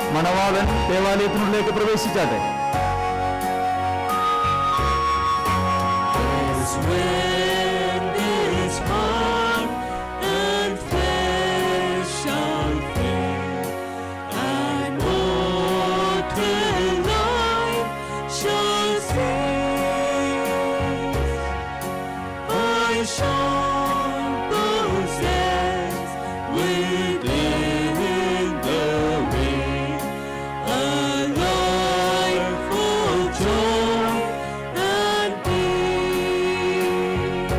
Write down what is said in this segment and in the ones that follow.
മണവാളൻ ദേവാലയത്തിനുള്ളിലേക്ക് പ്രവേശിച്ചാട്ടെ As when this heart and flesh shall fade, and mortal life shall cease, I shall possess within the wind a life full joy and peace.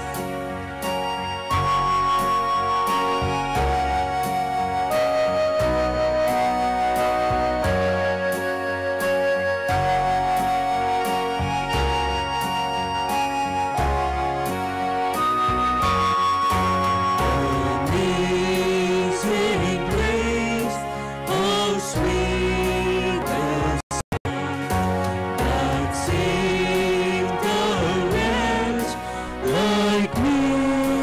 Amazing grace, how sweet the sound that saved a wretch like me.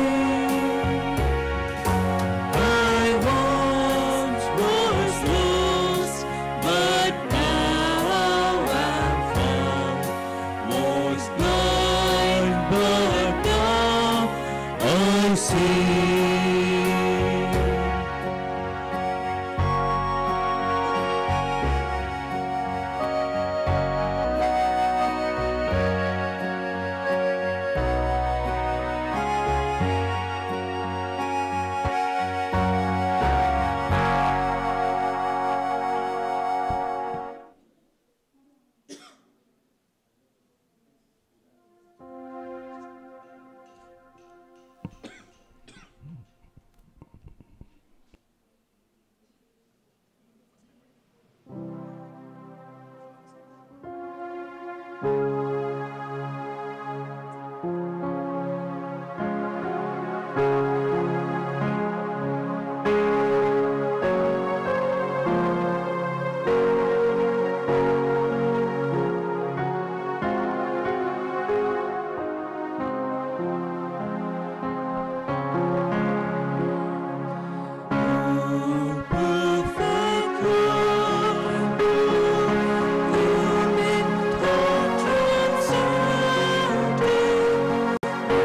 I once was lost, but now am found. Was blind, but now I see. Perfect love, human thought transcending.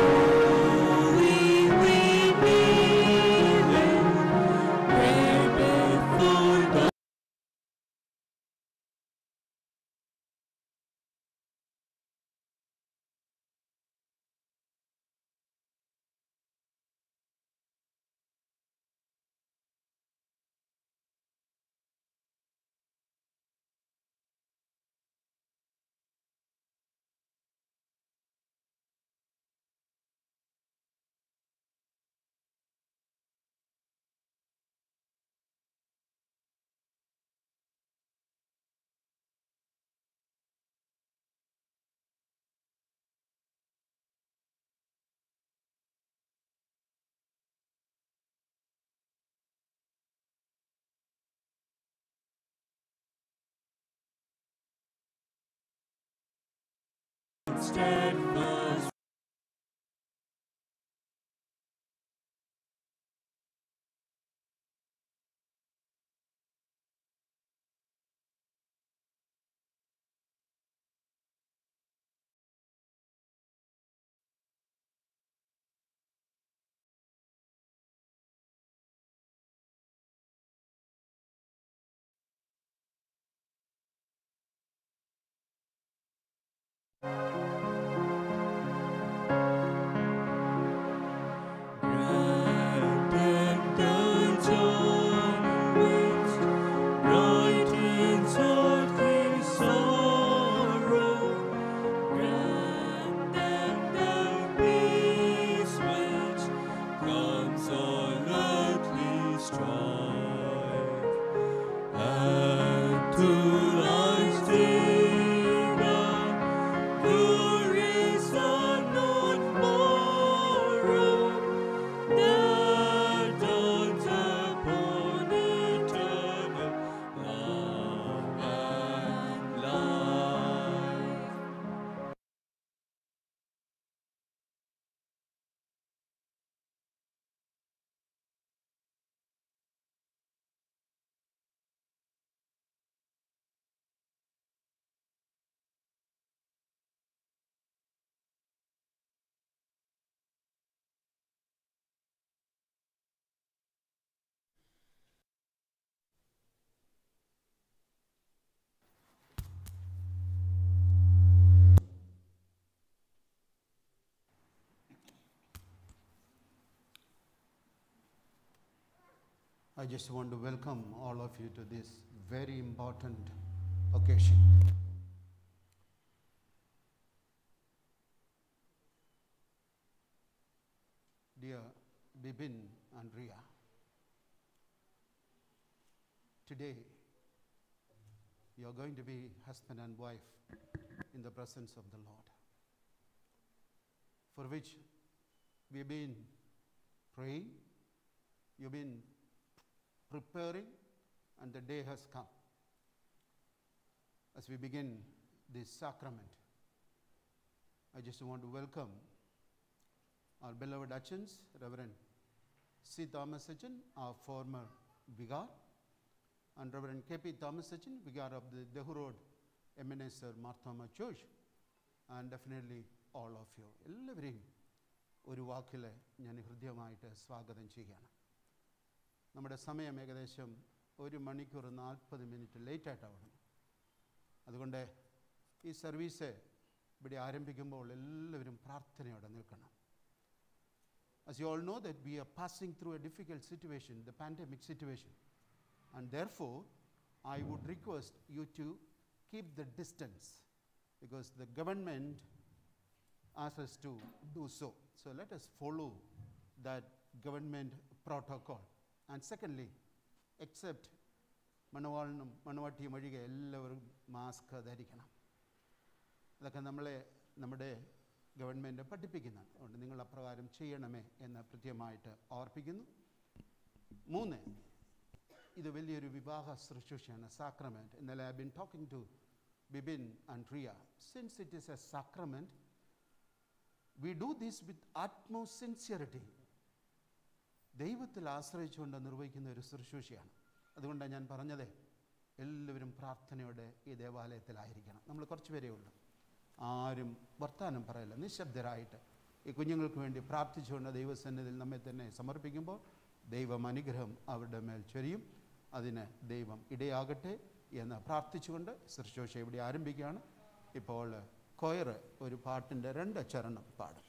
We we believe where before the steadfast I just want to welcome all of you to this very important occasion. Dear Bibin and Ria, today you are going to be husband and wife in the presence of the Lord, for which we've been praying, you've been preparing, and the day has come. As we begin this sacrament, I just want to welcome our beloved Achins, Reverend C. Thomas Achin, our former vicar, and Reverend K.P. Thomas Achin, vicar of the Dehu Road Ebenezer Marthoma Church, and definitely all of you. എല്ലാവരെയും ഒരു വാക്കിൽ ഞാൻ ഹൃദ്യമായിട്ട് സ്വാഗതം ചെയ്യുകയാണ് നമ്മുടെ സമയം ഏകദേശം ഒരു മണിക്കൂർ നാൽപ്പത് മിനിറ്റ് ലേറ്റായിട്ടാണ് വന്നത് അതുകൊണ്ട് ഈ സർവീസ് ഇവിടെ ആരംഭിക്കുമ്പോൾ എല്ലാവരും പ്രാർത്ഥനയോടെ നിൽക്കണം As you all know that we are passing through a difficult situation, the pandemic situation. And therefore, I would request you to keep the distance because the government asks us to do so. So let us follow that government protocol. And secondly, except മണവാളിനും മണവാട്ടിയും ഒഴികെ എല്ലാവരും mask ധരിക്കണം അതൊക്കെ നമ്മളെ നമ്മുടെ government പഠിപ്പിക്കുന്നുണ്ട് അതുകൊണ്ട് നിങ്ങൾ അപ്രകാരം ചെയ്യണമേ എന്ന് കൃത്യമായിട്ട് ഓർപ്പിക്കുന്നു മൂന്ന് ഇത് വലിയൊരു വിവാഹ ശുശ്രൂഷയാണ് സാക്രമെൻറ്റ് ഇന്നലെ I been talking to Bibin and Riya since it is a sacrament we do this with utmost sincerity ദൈവത്തിൽ ആശ്രയിച്ചുകൊണ്ട് നിർവഹിക്കുന്ന ഒരു ശുശ്രൂഷയാണ് അതുകൊണ്ടാണ് ഞാൻ പറഞ്ഞത് എല്ലാവരും പ്രാർത്ഥനയോടെ ഈ ദേവാലയത്തിലായിരിക്കണം നമ്മൾ കുറച്ച് പേരേ ഉള്ളൂ ആരും വർത്താനം പറയില്ല നിശബ്ദരായിട്ട് ഈ കുഞ്ഞുങ്ങൾക്ക് വേണ്ടി പ്രാർത്ഥിച്ചുകൊണ്ട് ദൈവസന്നിധിയിൽ നമ്മെ തന്നെ സമർപ്പിക്കുമ്പോൾ ദൈവം അനുഗ്രഹം അവരുടെ മേൽ ചൊരിയും അതിന് ദൈവം ഇടയാകട്ടെ എന്ന് പ്രാർത്ഥിച്ചുകൊണ്ട് ശുശ്രൂഷ ഇവിടെ ആരംഭിക്കുകയാണ് ഇപ്പോൾ കൊയർ ഒരു പാട്ടിൻ്റെ രണ്ട് ചരണം പാടും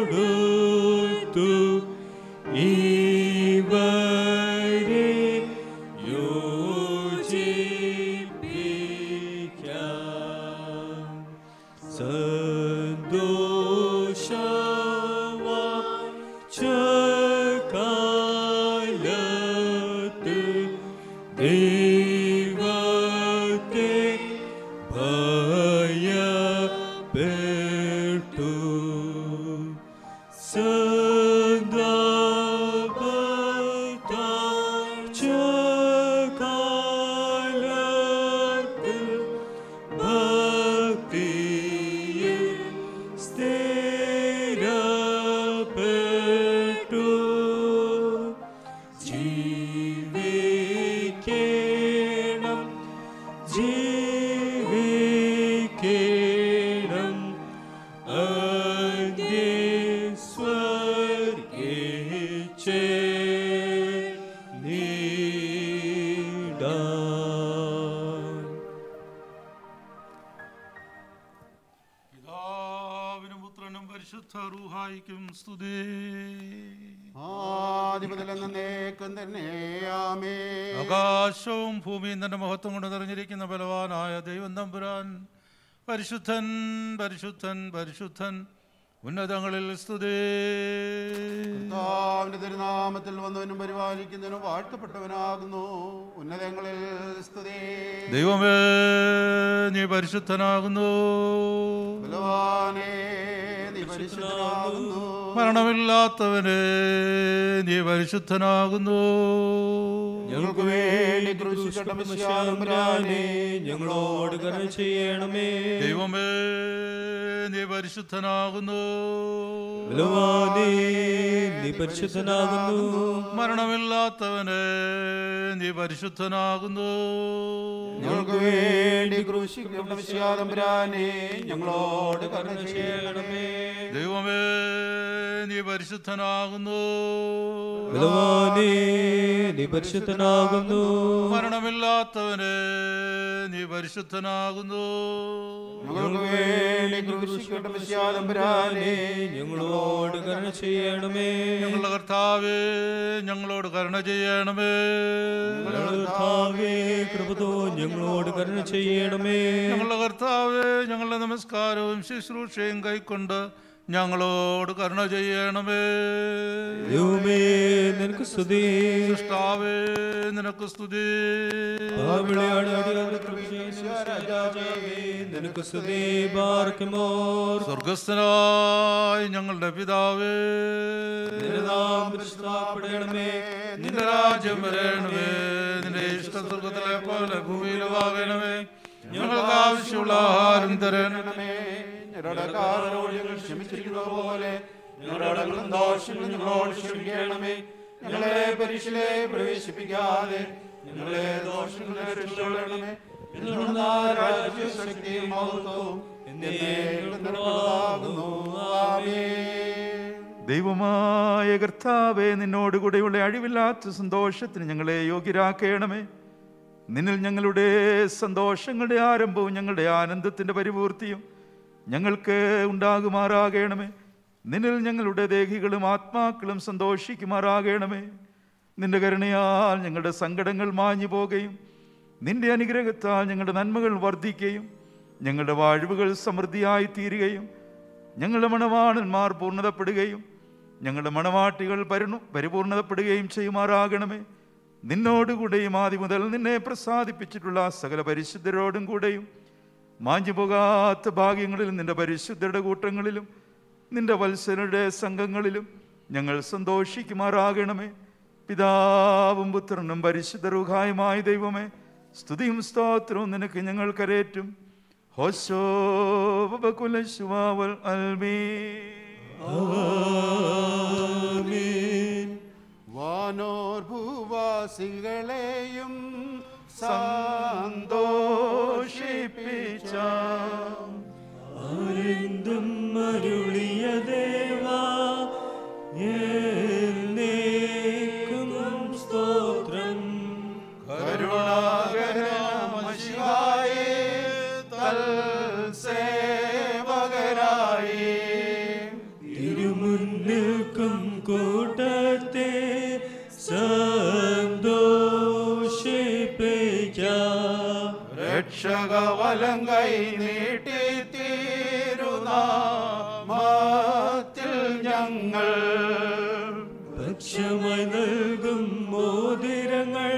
ഇവരെ റൂഹായിക്കും സ്തുതി ആദിമുതലെന്നേക്കും തന്നെ ആമേ ആകാശവും ഭൂമിയും തന്റെ മഹത്വം കൊണ്ട് നിറഞ്ഞിരിക്കുന്ന ബലവാനായ ദൈവം തമ്പുരാൻ പരിശുദ്ധൻ പരിശുദ്ധൻ പരിശുദ്ധൻ ഉന്നതങ്ങളിൽ സ്തുതി കർത്താവിന്റെ തിരുനാമത്തിൽ വന്നവനും പരിപാലിക്കുന്നതിനും വാഴ്ത്തപ്പെട്ടവനാകുന്നു ഉന്നതങ്ങളിൽ സ്തുതി ദൈവമേ നീ പരിശുദ്ധനാകുന്നു ബലവാനേ നീ പരിശുദ്ധനാകുന്നു മരണമില്ലാത്തവനെ നീ പരിശുദ്ധനാകുന്നു ഞങ്ങൾക്ക് വേണ്ടി ക്രൂശിക്കപ്പെട്ട മിശിഹാതമ്പുരാനെ, ഞങ്ങളോട് കരുണ ചെയ്യണമേ ദൈവമേ നീ പരിശുദ്ധനാകുന്നു ബലവാനേ നീ പരിശുദ്ധനാകുന്നു മരണമില്ലാത്തവനെ നീ പരിശുദ്ധനാകുന്നു ഞങ്ങൾക്ക് വേണ്ടി ക്രൂശിക്കപ്പെട്ട മിശിഹാതമ്പുരാനെ, ഞങ്ങളോട് കരുണ ചെയ്യണമേ ദൈവമേ നീ പരിശുദ്ധനാകുന്നു ബലവാനേ നീ പരിശുദ്ധനാകുന്നു മരണമില്ലാത്തവനെ നീ പരിശുദ്ധനാകുന്നു ഞങ്ങൾക്ക് വേണ്ടി ക്രൂശിക്കപ്പെട്ട മിശിഹാതമ്പുരാനെ, ഞങ്ങളോട് കരുണ ചെയ്യണമേ ഞങ്ങളുടെ കർത്താവേ ഞങ്ങളോട് കരുണ ചെയ്യണമേ കർത്താവേ കൃപതോ ഞങ്ങളോട് കരുണ ചെയ്യണമേ ഞങ്ങളുടെ കർത്താവേ ഞങ്ങളുടെ നമസ്കാരവും ശുശ്രൂഷയും കൈക്കൊണ്ട് ഞങ്ങളോട് കരുണ ചെയ്യണമേ ദൈവമേ നിനക്ക് സ്തുതി സൃഷ്ടാവേ നിനക്ക് സ്തുതി പാവിളയാണ് അടിയാരുടെ കൃപ ചെയ്യുന്ന രാജാവേ നിനക്ക് സ്തുതി പാർക്കുമോർ സ്വർഗസ്ഥനായ ഞങ്ങളുടെ പിതാവേ നിന്റെ നാം പരിശുദ്ധപ്പെടണമേ നിന്റെ രാജ്യം വരണമേ നിന്റെ ഇഷ്ടം സ്വർഗത്തിലെ പോലെ ഭൂമിയിലുമാകണമേ ഞങ്ങൾക്ക് ആവശ്യമുള്ള ആഹാരം തരണമേ ഞങ്ങളുടെ കാരണോട് ഞങ്ങൾ ക്ഷമിച്ചിരിക്കുന്നത് പോലെ ഞങ്ങളുടെ ദോഷങ്ങൾ ഞങ്ങളോട് ക്ഷമിക്കണമേ ഞങ്ങളെ പരീക്ഷയിലെ പ്രവേശിപ്പിക്കാതെ ഞങ്ങളെ ദോഷങ്ങളെ രക്ഷിച്ചുകൊള്ളണമേ എന്നുള്ള രാജ്യവും ശക്തിയും മഹത്വവും എന്നേക്കും നിനക്കുള്ളതാകുന്നു. ആമേൻ. ദൈവമായ കർത്താവെ നിന്നോടുകൂടെയുള്ള അഴിവില്ലാത്ത സന്തോഷത്തിന് ഞങ്ങളെ യോഗ്യരാക്കണമേ നിന്നിൽ ഞങ്ങളുടെ സന്തോഷങ്ങളുടെ ആരംഭവും ഞങ്ങളുടെ ആനന്ദത്തിൻ്റെ പരിപൂർത്തിയും ഞങ്ങൾക്ക് ഉണ്ടാകുമാറാകണമേ നിന്നിൽ ഞങ്ങളുടെ ദേഹികളും ആത്മാക്കളും സന്തോഷിക്കുമാറാകണമേ നിന്റെ കരുണയാൽ ഞങ്ങളുടെ സങ്കടങ്ങൾ മാഞ്ഞു പോകുകയും നിന്റെ അനുഗ്രഹത്താൽ ഞങ്ങളുടെ നന്മകൾ വർദ്ധിക്കുകയും ഞങ്ങളുടെ വാഴ്വുകൾ സമൃദ്ധിയായി തീരുകയും ഞങ്ങളുടെ മണവാളന്മാർ പൂർണ്ണതപ്പെടുകയും ഞങ്ങളുടെ മണവാട്ടികൾ പരണു പരിപൂർണതപ്പെടുകയും ചെയ്യുമാറാകണമേ നിന്നോടുകൂടെയും ആദ്യം മുതൽ നിന്നെ പ്രസാദിപ്പിച്ചിട്ടുള്ള സകല പരിശുദ്ധരോടും കൂടെയും മാഞ്ഞു പോകാത്ത ഭാഗ്യങ്ങളിലും നിന്റെ പരിശുദ്ധരുടെ കൂട്ടങ്ങളിലും നിന്റെ വത്സരയുടെ സംഘങ്ങളിലും ഞങ്ങൾ സന്തോഷിക്കുമാറാകണമേ പിതാവും പുത്രനും പരിശുദ്ധ റുഹായുമായ ദൈവമേ സ്തുതിയും സ്തോത്രവും നിനക്ക് ഞങ്ങൾ കരേറ്റും ഹോശോ ബകുലശുവാവൽ അൽമീ വാനോർ ഭൂവാസികളെയും സന്തോഷിപ്പിച്ച ആനന്ദം അരുളിയ ദേവാ എന്നേക്കും സ്തോത്രം കരുണാകരമശിവായേ തൽ സേവകരായേ തിരുമുന്നിൽക്കും കൂട്ടത്തെ സന്തോഷിപ്പിക്കാം രക്ഷക വലം കൈ നീട്ടി തീരുനാമത്തിൽ ഞങ്ങൾ ഭക്ഷ്യമായി നൽകും മോതിരങ്ങൾ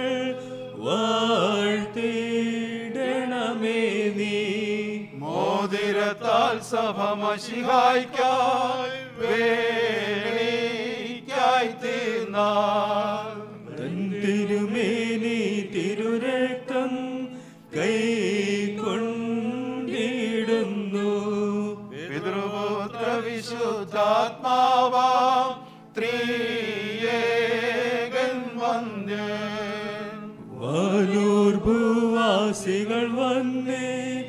വാഴ്ത്തിടണമേ നീ മോതിരത്താൽ സഭ മഷിഹായ്ക്കായി വേളിക്കായി തീർന്നാൽ തൻ തിരുമേനി തിരുരക്തം കൈക്കൊണ്ടിടുന്നു പിതൃപുത്ര വിശുദ്ധാത്മാവാം ത്രിയേകൻ വന്യൻ വാലൂർ ഭൂവാസികൾ വന്നേ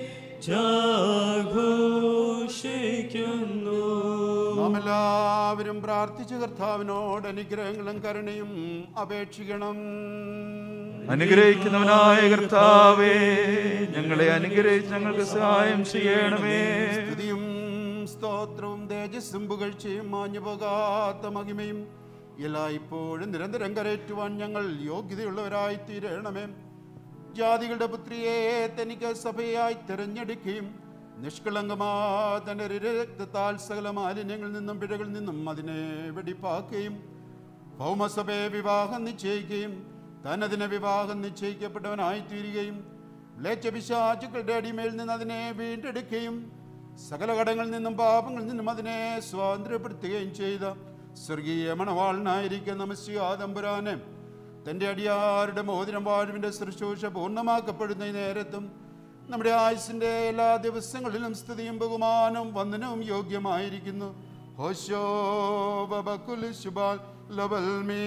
ചാഘോഷിക്കുന്നു നാം എല്ലാവരും പ്രാർത്ഥിച്ച കർത്താവിനോട് അനുഗ്രഹങ്ങളും കരുണയും അപേക്ഷിക്കണം അനുഗ്രഹിക്കുന്നവനായ കർത്താവേ ഞങ്ങളെ അനുഗ്രഹിച്ച് ഞങ്ങൾക്ക് സഹായം ചെയ്യണമേ സ്തുതിയും സ്തോത്രവും തേജസ്സും പുകഴ്ചയും മാഞ്ഞു പോകാത്ത മഹിമയും എല്ലായ്പ്പോഴും നിരന്തരം കരയറ്റുവാൻ ഞങ്ങൾ യോഗ്യതയുള്ളവരായി തീരണമേ ജാതികളുടെ പുത്രിയെ തനിക്ക് സഭയായി തിരഞ്ഞെടുക്കുകയും നിഷ്കളങ്കമാ തന്റെ രക്തത്താൽ സകല മാലിന്യങ്ങളിൽ നിന്നും പിഴകളിൽ നിന്നും അതിനെ വെടിപ്പാക്കുകയും ഭൗമസഭയെ വിവാഹം നിശ്ചയിക്കുകയും താൻ അതിനെ വിവാഹം നിശ്ചയിക്കപ്പെട്ടവനായി തീരുകയും മ്ലേച്ഛപിശാചുക്കളുടെ അടിമയിൽ നിന്ന് അതിനെ വീണ്ടെടുക്കുകയും സകല കടങ്ങളിൽ നിന്നും പാപങ്ങളിൽ നിന്നും അതിനെ സ്വാതന്ത്ര്യപ്പെടുത്തുകയും ചെയ്ത സ്വർഗീയ മണവാളനായിരിക്കുന്ന നമസ്യാദംബുരാനെ തൻ്റെ അടിയാരുടെ മോതിരം വാഴുവിൻ്റെ ശുശ്രൂഷ പൂർണ്ണമാക്കപ്പെടുന്ന ഈ നേരത്തും നമ്മുടെ ആയുസിൻ്റെ എല്ലാ ദിവസങ്ങളിലും സ്തുതിയും ബഹുമാനവും വന്ദനവും യോഗ്യമായിരിക്കുന്നു ഹോശോ ബബകുൽ ശുബാൽ ലബൽ മീ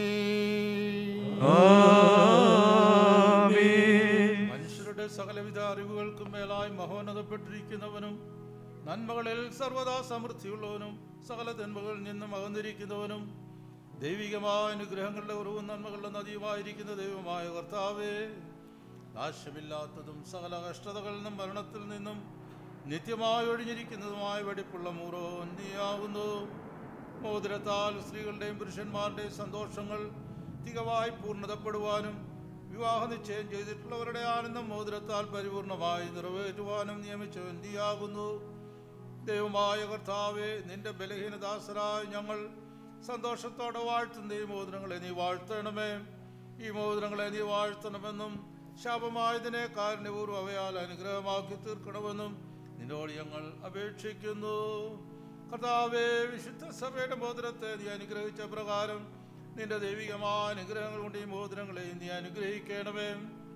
മനുഷ്യരുടെ സകലവിധ അറിവുകൾക്കും മേലായി മഹോന്നതപ്പെട്ടിരിക്കുന്നവനും നന്മകളിൽ സർവദാ സമൃദ്ധിയുള്ളവനും സകല തിന്മകളിൽ നിന്നും അകന്നിരിക്കുന്നവനും ദൈവികമായ അനുഗ്രഹങ്ങളുടെ ഉറവും നന്മകളുടെ നദിയുമായിരിക്കുന്ന ദൈവമായ കർത്താവേ നാശമില്ലാത്തതും സകല കഷ്ടതകളിൽ നിന്നും മരണത്തിൽ നിന്നും നിത്യമായി ഒഴിഞ്ഞിരിക്കുന്നതുമായ വെടിപ്പുള്ള മൂറോ നീയാകുന്നു മോതിരത്താൽ സ്ത്രീകളുടെയും പുരുഷന്മാരുടെയും സന്തോഷങ്ങൾ തികവായി പൂർണ്ണതപ്പെടുവാനും വിവാഹ നിശ്ചയം ചെയ്തിട്ടുള്ളവരുടെ ആനന്ദം മോതിരത്താൽ പരിപൂർണമായി നിറവേറ്റുവാനും നിയമിച്ചവൻ നീയാകുന്നു ദൈവമായ കർത്താവെ നിന്റെ ബലഹീനദാസരായ ഞങ്ങൾ സന്തോഷത്തോടെ വാഴ്ത്തുന്ന ഈ മോതിരങ്ങളെ നീ വാഴ്ത്തണമേ ഈ മോതിരങ്ങളെ നീ വാഴ്ത്തണമെന്നും ശാപമായതിനെ കാരണപൂർവ്വം അവയാൽ അനുഗ്രഹമാക്കി തീർക്കണമെന്നും നിന്നോട് ഞങ്ങൾ അപേക്ഷിക്കുന്നു കർത്താവേ വിശുദ്ധ സഭയുടെ മോതിരത്തെ നീ അനുഗ്രഹിച്ച പ്രകാരം നിന്റെ ദൈവികമായ അനുഗ്രഹങ്ങൾ കൊണ്ട് ഈ മോതിരങ്ങളെ നീ അനുഗ്രഹിക്കണമേ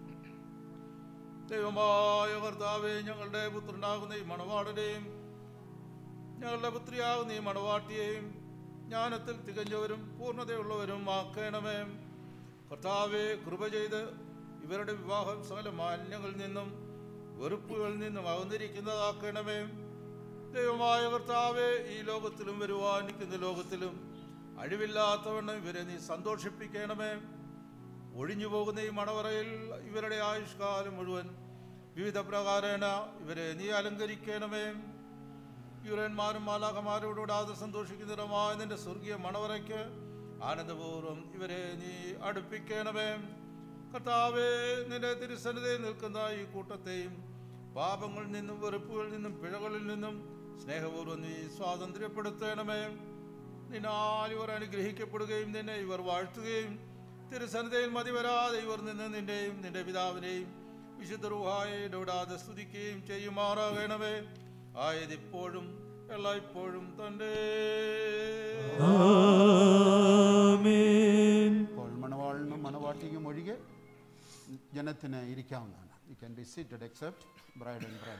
ദൈവമായ കർത്താവെ ഞങ്ങളുടെ പുത്രനാകുന്ന ഈ മണവാടനെയും ഞങ്ങളുടെ പുത്രിയാകുന്ന ഈ മണവാട്ടിയെയും ജ്ഞാനത്തിൽ തികഞ്ഞവരും പൂർണ്ണതയുള്ളവരും ആക്കണമേ കർത്താവെ കൃപ ചെയ്ത് ഇവരുടെ വിവാഹം സകല മാലിന്യങ്ങളിൽ നിന്നും വെറുപ്പുകളിൽ നിന്നും അകന്നിരിക്കുന്നതാക്കണമേ ദൈവമായ കർത്താവെ ഈ ലോകത്തിലും വരുവാനിക്കുന്ന ലോകത്തിലും അഴിവില്ലാത്തവണ്ണം ഇവരെ നീ സന്തോഷിപ്പിക്കണമേ ഒഴിഞ്ഞു പോകുന്ന ഈ മണവറയിൽ ഇവരുടെ ആയുഷ്കാലം മുഴുവൻ വിവിധ പ്രകാരേണ ഇവരെ നീ അലങ്കരിക്കണമേ യുരന്മാരും മാലാഖമാരോടുകൂടാതെ സന്തോഷിക്കുന്നതുമായ നിന്റെ സ്വർഗീയ മണവറയ്ക്ക് ആനന്ദപൂർവ്വം ഇവരെ നീ അടുപ്പിക്കണമേ കർത്താവേ നിന്റെ തിരുസന്നിധയിൽ നിൽക്കുന്ന ഈ കൂട്ടത്തെയും പാപങ്ങളിൽ നിന്നും വെറുപ്പുകളിൽ നിന്നും പിഴകളിൽ നിന്നും സ്നേഹപൂർവ്വം നീ സ്വാതന്ത്ര്യപ്പെടുത്തണമേ നിന്നാൽ ഇവർ അനുഗ്രഹിക്കപ്പെടുകയും നിന്നെ ഇവർ വാഴ്ത്തുകയും തിരുസന്നിധയിൽ മതി വരാതെ ഇവർ നിന്ന് നിന്റെയും നിന്റെ പിതാവിനെയും വിശുദ്ധ റുഹായുടെ വിടാതെ സ്തുതിക്കുകയും ചെയ്യുമാറാകണമേ ആയതിപ്പോഴും എല്ലായ്പ്പോഴും തൻ്റെ ആമേൻ ഇപ്പോൾ മണവാളിനും മണവാട്ടിക്കും ഒഴികെ ജനത്തിന് ഇരിക്കാവുന്നതാണ് you can be seated except bride and bride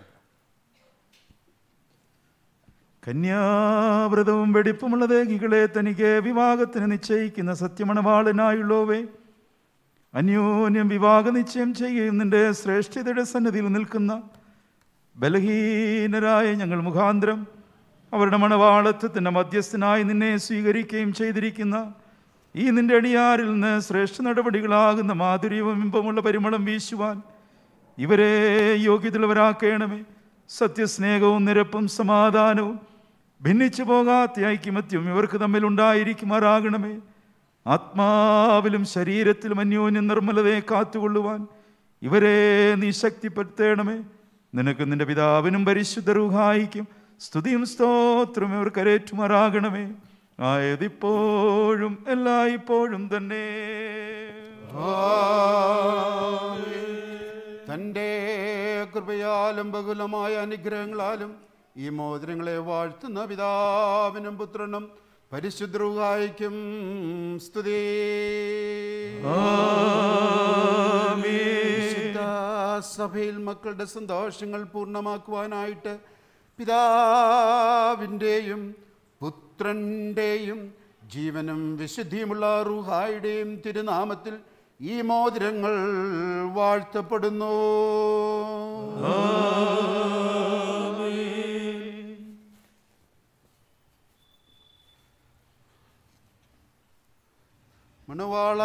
കന്യാവ്രതവും വെടിപ്പുമുള്ള ദേഹികളെ തനിക്ക് വിവാഹത്തിന് നിശ്ചയിക്കുന്ന സത്യമണവാളനായുള്ളവേ അന്യോന്യം വിവാഹ നിശ്ചയം ചെയ്യുകയും നിന്റെ ശ്രേഷ്ഠതയുടെ സന്നിധിയിൽ നിൽക്കുന്ന ബലഹീനരായ ഞങ്ങൾ മുഖാന്തരം അവരുടെ മണവാളത്വത്തിൻ്റെ മധ്യസ്ഥനായി നിന്നെ സ്വീകരിക്കുകയും ചെയ്തിരിക്കുന്ന ഈ നിന്റെ അടിയാറിൽ നിന്ന് ശ്രേഷ്ഠ നടപടികളാകുന്ന മാധുര്യവും ഇമ്പമുള്ള പരിമളം വീശുവാൻ ഇവരെ യോഗ്യതയുള്ളവരാക്കണമേ സത്യസ്നേഹവും നിരപ്പും സമാധാനവും ഭിന്നിച്ചു പോകാത്ത ഐക്യമത്യം ഇവർക്ക് തമ്മിൽ ഉണ്ടായിരിക്കുമാറാകണമേ ആത്മാവിലും ശരീരത്തിലും അന്യോന്യം നിർമ്മലതയെ കാത്തുകൊള്ളുവാൻ ഇവരെ നീ ശക്തിപ്പെടുത്തേണമേ നിനക്ക് നിന്റെ പിതാവിനും പരിശുദ്ധ റൂഹായിക്കും സ്തുതിയും സ്തോത്രവും ഇവർ കരേറ്റുമാറാകണമേ ആയതിപ്പോഴും എല്ലായ്പ്പോഴും തന്നെ തൻ്റെ കൃപയാലും ബഹുലമായ അനുഗ്രഹങ്ങളാലും ഈ മോതിരങ്ങളെ വാഴ്ത്തുന്ന പിതാവിനും പുത്രനും പരിശുദ്രൂഹായിക്കും സ്തുതി വിശുദ്ധ സഭയിൽ മക്കളുടെ സന്തോഷങ്ങൾ പൂർണ്ണമാക്കുവാനായിട്ട് പിതാവിൻ്റെയും പുത്രൻ്റെയും ജീവനും വിശുദ്ധിയുമുള്ള റുഹായുടെയും തിരുനാമത്തിൽ ഈ മോതിരങ്ങൾ വാഴ്ത്തപ്പെടുന്നു മണവാള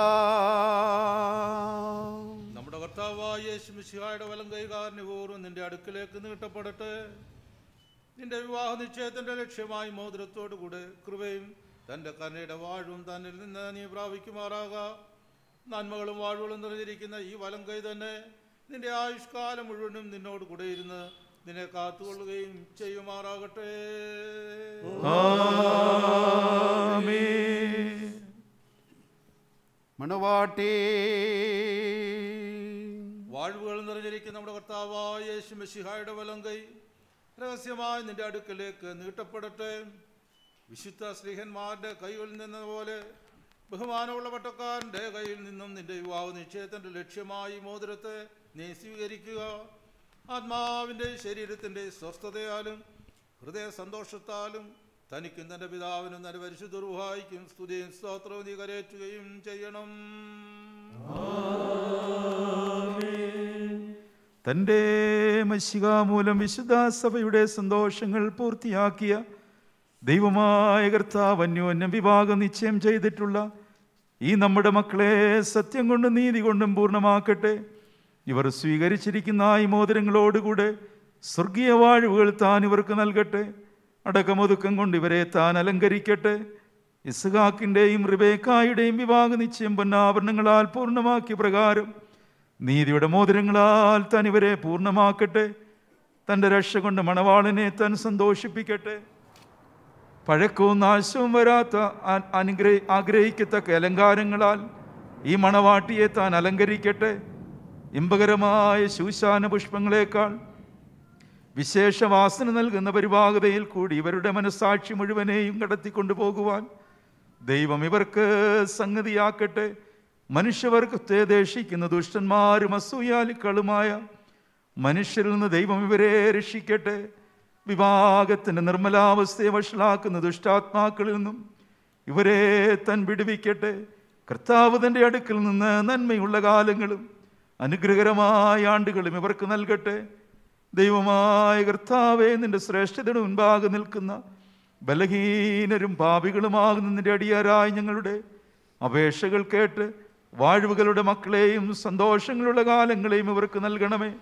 നമ്മുടെ കർത്താവായ യേശു മിശിഹായുടെ വലം കൈകാരന് പൂർവ്വം നിന്റെ അടുക്കിലേക്ക് നീട്ടപ്പെടട്ടെ നിന്റെ വിവാഹ നിശ്ചയത്തിന്റെ ലക്ഷ്യമായി മോതിരത്തോടു കൂടെ കൃപയും തന്റെ കരുണയുടെ വാഴും തന്നിൽ നിന്ന് നീ പ്രാപിക്കുമാറാക നന്മകളും വാഴുകളും നിറഞ്ഞിരിക്കുന്ന ഈ വലം കൈ തന്നെ നിന്റെ ആയുഷ്കാലം മുഴുവനും നിന്നോട് കൂടെ ഇരുന്ന് നിന്നെ കാത്തുകൊള്ളുകയും ചെയ്യുമാറാകട്ടെ ആമേൻ മണവാട്ടി വാഴ്വുകൾ നിറഞ്ഞിരിക്കുന്ന നമ്മുടെ കർത്താവായ യേശു മെസ്സിഹായുടെ വലം കൈ രഹസ്യമായി നിന്റെ അടുക്കലേക്ക് നീട്ടപ്പെടട്ടെ വിശുദ്ധ സ്ത്രീഹന്മാരുടെ കൈകളിൽ നിന്ന പോലെ ബഹുമാനമുള്ള പട്ടക്കാരൻ്റെ കയ്യിൽ നിന്നും നിന്റെ വിവാഹ നിശ്ചയത്തിൻ്റെ ലക്ഷ്യമായി ഈ മോതിരത്തെ നീ സ്വീകരിക്കുക ആത്മാവിൻ്റെ ശരീരത്തിൻ്റെ സ്വസ്ഥതയാലും ഹൃദയ സന്തോഷത്താലും തനിക്കും തൻ്റെ പിതാവിനും തൻ്റെ പരിശുദ്ധ റുഹായിക്കും സ്തുതിയും സ്തോത്രവും നീ കരയറ്റുകയും ചെയ്യണം തൻ്റെ മഷിക മൂലം വിശുദ്ധ സഭയുടെ സന്തോഷങ്ങൾ പൂർത്തിയാക്കിയ ദൈവമായ കർത്താവ് അന്യോന്യം വിവാഹം നിശ്ചയം ചെയ്തിട്ടുള്ള ഈ നമ്മുടെ മക്കളെ സത്യം കൊണ്ടും നീതി കൊണ്ടും പൂർണ്ണമാക്കട്ടെ ഇവർ സ്വീകരിച്ചിരിക്കുന്ന ഈ മോതിരങ്ങളോടുകൂടെ സ്വർഗീയ വാഴ്വുകൾ താൻ ഇവർക്ക് നൽകട്ടെ അടക്കമൊതുക്കം കൊണ്ട് ഇവരെ താൻ അലങ്കരിക്കട്ടെ ഇസ്ഹാക്കിൻ്റെയും റിബേക്കായുടെയും വിവാഹ നിശ്ചയം പൊന്നാഭരണങ്ങളാൽ പൂർണ്ണമാക്കിയ പ്രകാരം നീതിയുടെ മോതിരങ്ങളാൽ താൻ ഇവരെ പൂർണ്ണമാക്കട്ടെ തൻ്റെ രക്ഷ കൊണ്ട് മണവാളിനെ താൻ സന്തോഷിപ്പിക്കട്ടെ പഴക്കവും നാശവും വരാത്ത ആ- അനുഗ്രഹ ആഗ്രഹിക്കത്തക്ക അലങ്കാരങ്ങളാൽ ഈ മണവാട്ടിയെ താൻ അലങ്കരിക്കട്ടെ ഇമ്പകരമായ ശൂശാന പുഷ്പങ്ങളെക്കാൾ വിശേഷവാസന നൽകുന്ന പരിഭാഗതയിൽ കൂടി ഇവരുടെ മനസ്സാക്ഷി മുഴുവനെയും കടത്തിക്കൊണ്ടു പോകുവാൻ ദൈവം ഇവർക്ക് സംഗതിയാക്കട്ടെ മനുഷ്യവർഗത്തെ ദേഷിക്കുന്ന ദുഷ്ടന്മാരും അസൂയാലിക്കളുമായ മനുഷ്യരിൽ നിന്ന് ദൈവം ഇവരെ രക്ഷിക്കട്ടെ വിവാഹത്തിൻ്റെ നിർമ്മലാവസ്ഥയെ വഷളാക്കുന്ന ദുഷ്ടാത്മാക്കളിൽ നിന്നും ഇവരെ തൻ വിടുവിക്കട്ടെ കർത്താവ് തൻ്റെ അടുക്കൽ നിന്ന് നന്മയുള്ള കാലങ്ങളും അനുഗ്രഹകരമായ ആണ്ടുകളും ഇവർക്ക് നൽകട്ടെ ദൈവമായ കർത്താവെ നിന്റെ ശ്രേഷ്ഠതയുടെ മുൻപാകെ നിൽക്കുന്ന ബലഹീനരും പാപികളുമാകുന്ന നിന്റെ അടിയാരായ ഞങ്ങളുടെ അപേക്ഷകൾ കേട്ട് വാഴ്വുകളുടെ മക്കളെയും സന്തോഷങ്ങളുള്ള കാലങ്ങളെയും ഇവർക്ക് നൽകണമേ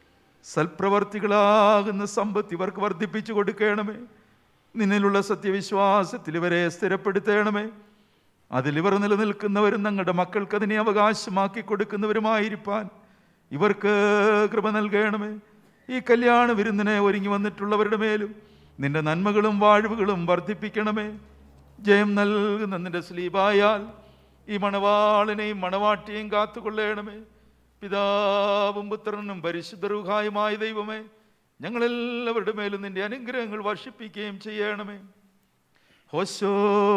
സൽപ്രവർത്തികളാകുന്ന സമ്പത്ത് ഇവർക്ക് വർദ്ധിപ്പിച്ചു കൊടുക്കണമേ നിന്നിലുള്ള സത്യവിശ്വാസത്തിൽ ഇവരെ സ്ഥിരപ്പെടുത്തണമേ അതിൽ ഇവർ നിലനിൽക്കുന്നവരും തങ്ങളുടെ മക്കൾക്ക് അതിനെ അവകാശമാക്കി കൊടുക്കുന്നവരുമായിരിക്കാൻ ഇവർക്ക് കൃപ നൽകണമേ ഈ കല്യാണ വിരുന്നിനെ ഒരുങ്ങി വന്നിട്ടുള്ളവരുടെ മേലും നിന്റെ നന്മകളും വാഴ്വുകളും വർദ്ധിപ്പിക്കണമേ ജയം നൽകുന്ന നിന്റെ സ്ലീപായാൽ ഈ മണവാളിനെയും മണവാട്ടിയെയും കാത്തുകൊള്ളണമേ പിതാവും പുത്രനും പരിശുദ്ധരുഹായുമായ ദൈവമേ ഞങ്ങളെല്ലാവരുടെ മേലും നിന്റെ അനുഗ്രഹങ്ങൾ വർഷിപ്പിക്കുകയും ചെയ്യണമേ ഹോശോ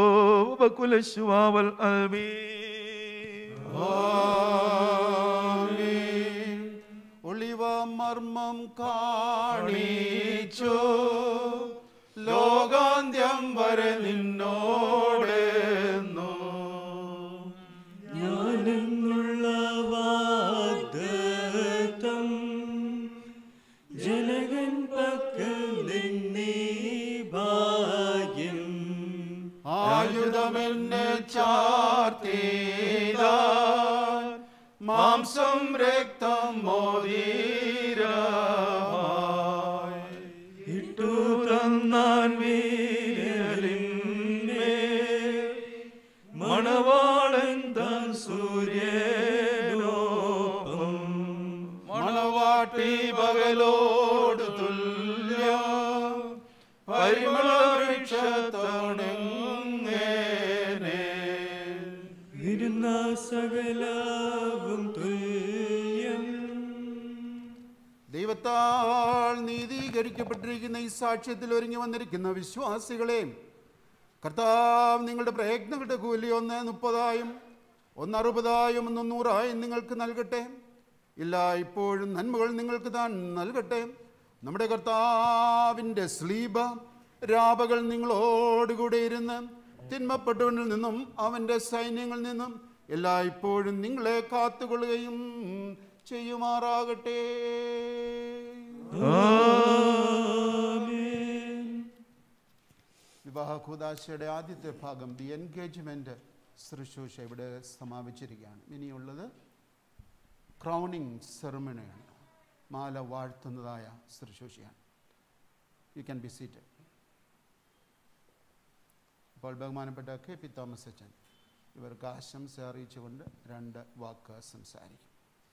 ബകുലശുവാവൽ അൽമീ ഒളിവ മർമ്മം കാണിച്ചോ ലോകാന്ത്യം വരെ നിന്നോടെന്നോ ഞാനെന്നുള്ള വാഗ്ദത്തം ജനകൻ പക്കൽ നിന്നീ ഭാഗ്യം ആയുധമെന്നെ ചാർത്തീത മാംസം രക്തം മോദീരമായി ഇട്ടു തന്നാൻ വീരലിന്മേ മണവാളൻ താൻ സൂര്യനോപ്പം മണവാട്ടി പകലോട് തുല്യ പരിമള വൃക്ഷത്തോടെങ്ങനെ വിരുന്ന സകലവും തുല്യം ദൈവത്താൽ നീതീകരിക്കപ്പെട്ടിരിക്കുന്ന ഈ സാക്ഷ്യത്തിൽ ഒരുങ്ങി വന്നിരിക്കുന്ന വിശ്വാസികളെ കർത്താവ് നിങ്ങളുടെ പ്രയത്നങ്ങളുടെ കൂലി ഒന്ന് മുപ്പതായും ഒന്ന് അറുപതായും ഒന്ന് നൂറായും നിങ്ങൾക്ക് നൽകട്ടെ ഇല്ല ഇപ്പോഴും നന്മകൾ നിങ്ങൾക്ക് താൻ നൽകട്ടെ നമ്മുടെ കർത്താവിൻ്റെ സ്ലീബ രാപകൾ നിങ്ങളോടുകൂടെ ഇരുന്ന് തിന്മപ്പെട്ടവനിൽ നിന്നും അവൻ്റെ സൈന്യങ്ങളിൽ നിന്നും എല്ലാ ഇപ്പോഴും നിങ്ങളെ കാത്തുകൊള്ളുകയും ചെയ്യുമാറാകട്ടെ വിവാഹ കൂതാശയുടെ ആദ്യത്തെ ഭാഗം ദി എൻഗേജ്മെൻറ്റ് ശുശ്രൂഷ ഇവിടെ സമാപിച്ചിരിക്കുകയാണ് ഇനിയുള്ളത് ക്രൗണിങ് സെറമണിയാണ് മാല വാഴ്ത്തുന്നതായ ശുശ്രൂഷയാണ് യു ക്യാൻ ബി സീറ്റഡ് അപ്പോൾ ബഹുമാനപ്പെട്ട കെ പി തോമസ് അച്ഛൻ ഇവർക്ക് ആശംസ അറിയിച്ചുകൊണ്ട് രണ്ട് വാക്ക് സംസാരിക്കും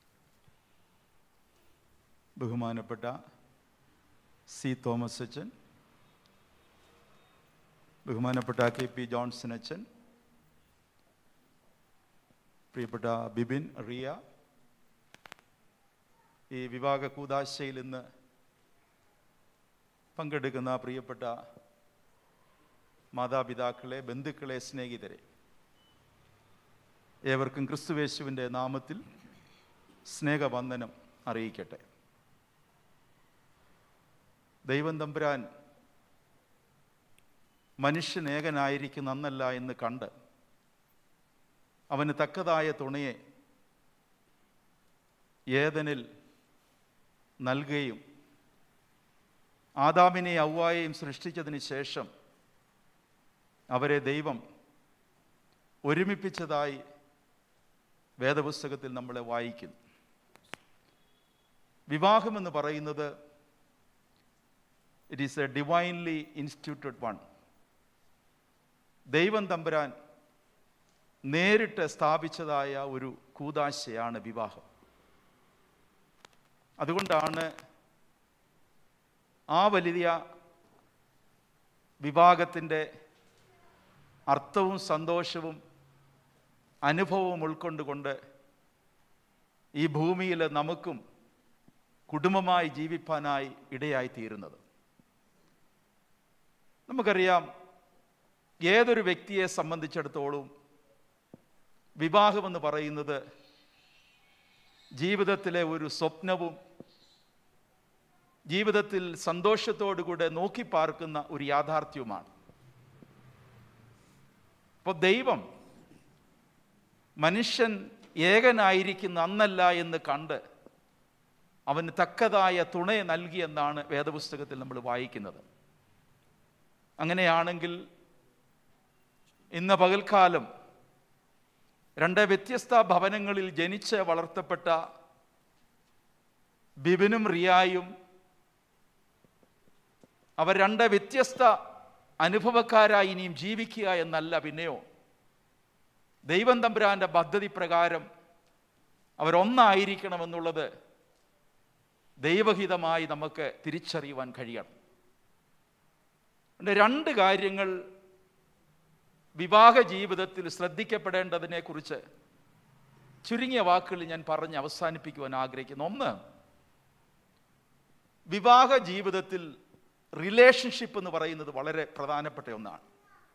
ബഹുമാനപ്പെട്ട സി തോമസ് അച്ഛൻ ബഹുമാനപ്പെട്ട കെ പി ജോൺസൺ അച്ഛൻ പ്രിയപ്പെട്ട ബിബിൻ റിയ ഈ വിവാഹ കൂതാശയിൽ ഇന്ന് പങ്കെടുക്കുന്ന പ്രിയപ്പെട്ട മാതാപിതാക്കളെ ബന്ധുക്കളെ സ്നേഹിതരെ ഏവർക്കും ക്രിസ്തുവേശുവിൻ്റെ നാമത്തിൽ സ്നേഹവന്ദനം അറിയിക്കട്ടെ ദൈവം തമ്പുരാൻ മനുഷ്യൻ ഏകനായിരിക്കുന്ന അന്നല്ല എന്ന് കണ്ട് അവന് തക്കതായ തുണയെ ഏതനിൽ നൽകുകയും ആദാമിനെ ഔവായെയും സൃഷ്ടിച്ചതിന് ശേഷം അവരെ ദൈവം ഒരുമിപ്പിച്ചതായി വേദപുസ്തകത്തിൽ നമ്മളെ വായിക്കുന്നു വിവാഹമെന്ന് പറയുന്നത് it is a divinely instituted one ദൈവം തമ്പുരാൻ നേരിട്ട് സ്ഥാപിച്ചതായ ഒരു കൂതാശയാണ് വിവാഹം അതുകൊണ്ടാണ് ആ വലിയ വിവാഹത്തിൻ്റെ അർത്ഥവും സന്തോഷവും അനുഭവവും ഉൾക്കൊണ്ടുകൊണ്ട് ഈ ഭൂമിയിൽ നമുക്കും കുടുംബമായി ജീവിപ്പാനായി ഇടയായി തീരുന്നത് നമുക്കറിയാം ഏതൊരു വ്യക്തിയെ സംബന്ധിച്ചിടത്തോളം വിവാഹമെന്ന് പറയുന്നത് ജീവിതത്തിലെ ഒരു സ്വപ്നവും ജീവിതത്തിൽ സന്തോഷത്തോടുകൂടെ നോക്കി പാർക്കുന്ന ഒരു യാഥാർത്ഥ്യവുമാണ് അപ്പോൾ ദൈവം മനുഷ്യൻ ഏകനായിരിക്കുന്ന അന്നല്ല എന്ന് കണ്ട് അവന് തക്കതായ തുണയെ നൽകിയെന്നാണ് വേദപുസ്തകത്തിൽ നമ്മൾ വായിക്കുന്നത് അങ്ങനെയാണെങ്കിൽ ഇന്ന് പകൽക്കാലം രണ്ട് വ്യത്യസ്ത ഭവനങ്ങളിൽ ജനിച്ച് വളർത്തപ്പെട്ട ബിബിനും റിയായും അവർ രണ്ട് വ്യത്യസ്ത അനുഭവക്കാരായി ഇനിയും ജീവിക്കുക എന്നല്ല പിന്നെയോ ദൈവം തമ്പുരാന്റെ പദ്ധതി പ്രകാരം അവരൊന്നായിരിക്കണമെന്നുള്ളത് ദൈവഹിതമായി നമുക്ക് തിരിച്ചറിയുവാൻ കഴിയണം അതുകൊണ്ട് രണ്ട് കാര്യങ്ങൾ വിവാഹ ജീവിതത്തിൽ ശ്രദ്ധിക്കപ്പെടേണ്ടതിനെ കുറിച്ച് ചുരുങ്ങിയ വാക്കുകളിൽ ഞാൻ പറഞ്ഞ് അവസാനിപ്പിക്കുവാൻ ആഗ്രഹിക്കുന്നു ഒന്ന് വിവാഹ ജീവിതത്തിൽ റിലേഷൻഷിപ്പ് എന്ന് പറയുന്നത് വളരെ പ്രധാനപ്പെട്ട ഒന്നാണ്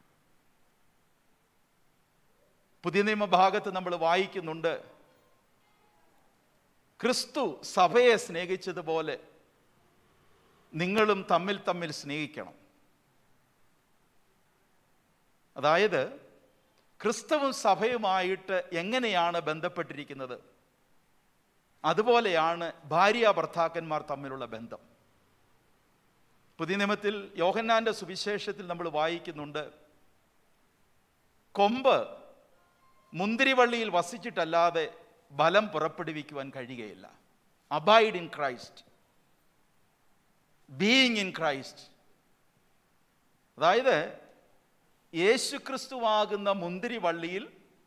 പുതിയ നിയമഭാഗത്ത് നമ്മൾ വായിക്കുന്നുണ്ട് ക്രിസ്തു സഭയെ സ്നേഹിച്ചതുപോലെ നിങ്ങളും തമ്മിൽ തമ്മിൽ സ്നേഹിക്കണം അതായത് ക്രിസ്തുവും സഭയുമായിട്ട് എങ്ങനെയാണ് ബന്ധപ്പെട്ടിരിക്കുന്നത് അതുപോലെയാണ് ഭാര്യ ഭർത്താക്കന്മാർ തമ്മിലുള്ള ബന്ധം പുതിയ നിയമത്തിൽ യോഹന്നാന്റെ സുവിശേഷത്തിൽ നമ്മൾ വായിക്കുന്നുണ്ട് കൊമ്പ് മുന്തിരിവള്ളിയിൽ വസിച്ചിട്ടല്ലാതെ ബലം പുറപ്പെടുവിക്കുവാൻ കഴിയുകയില്ല abide in Christ being in Christ അതായത് യേശുക്രിസ്തുവാകുന്ന മുന്തിരിവള്ളിയിൽ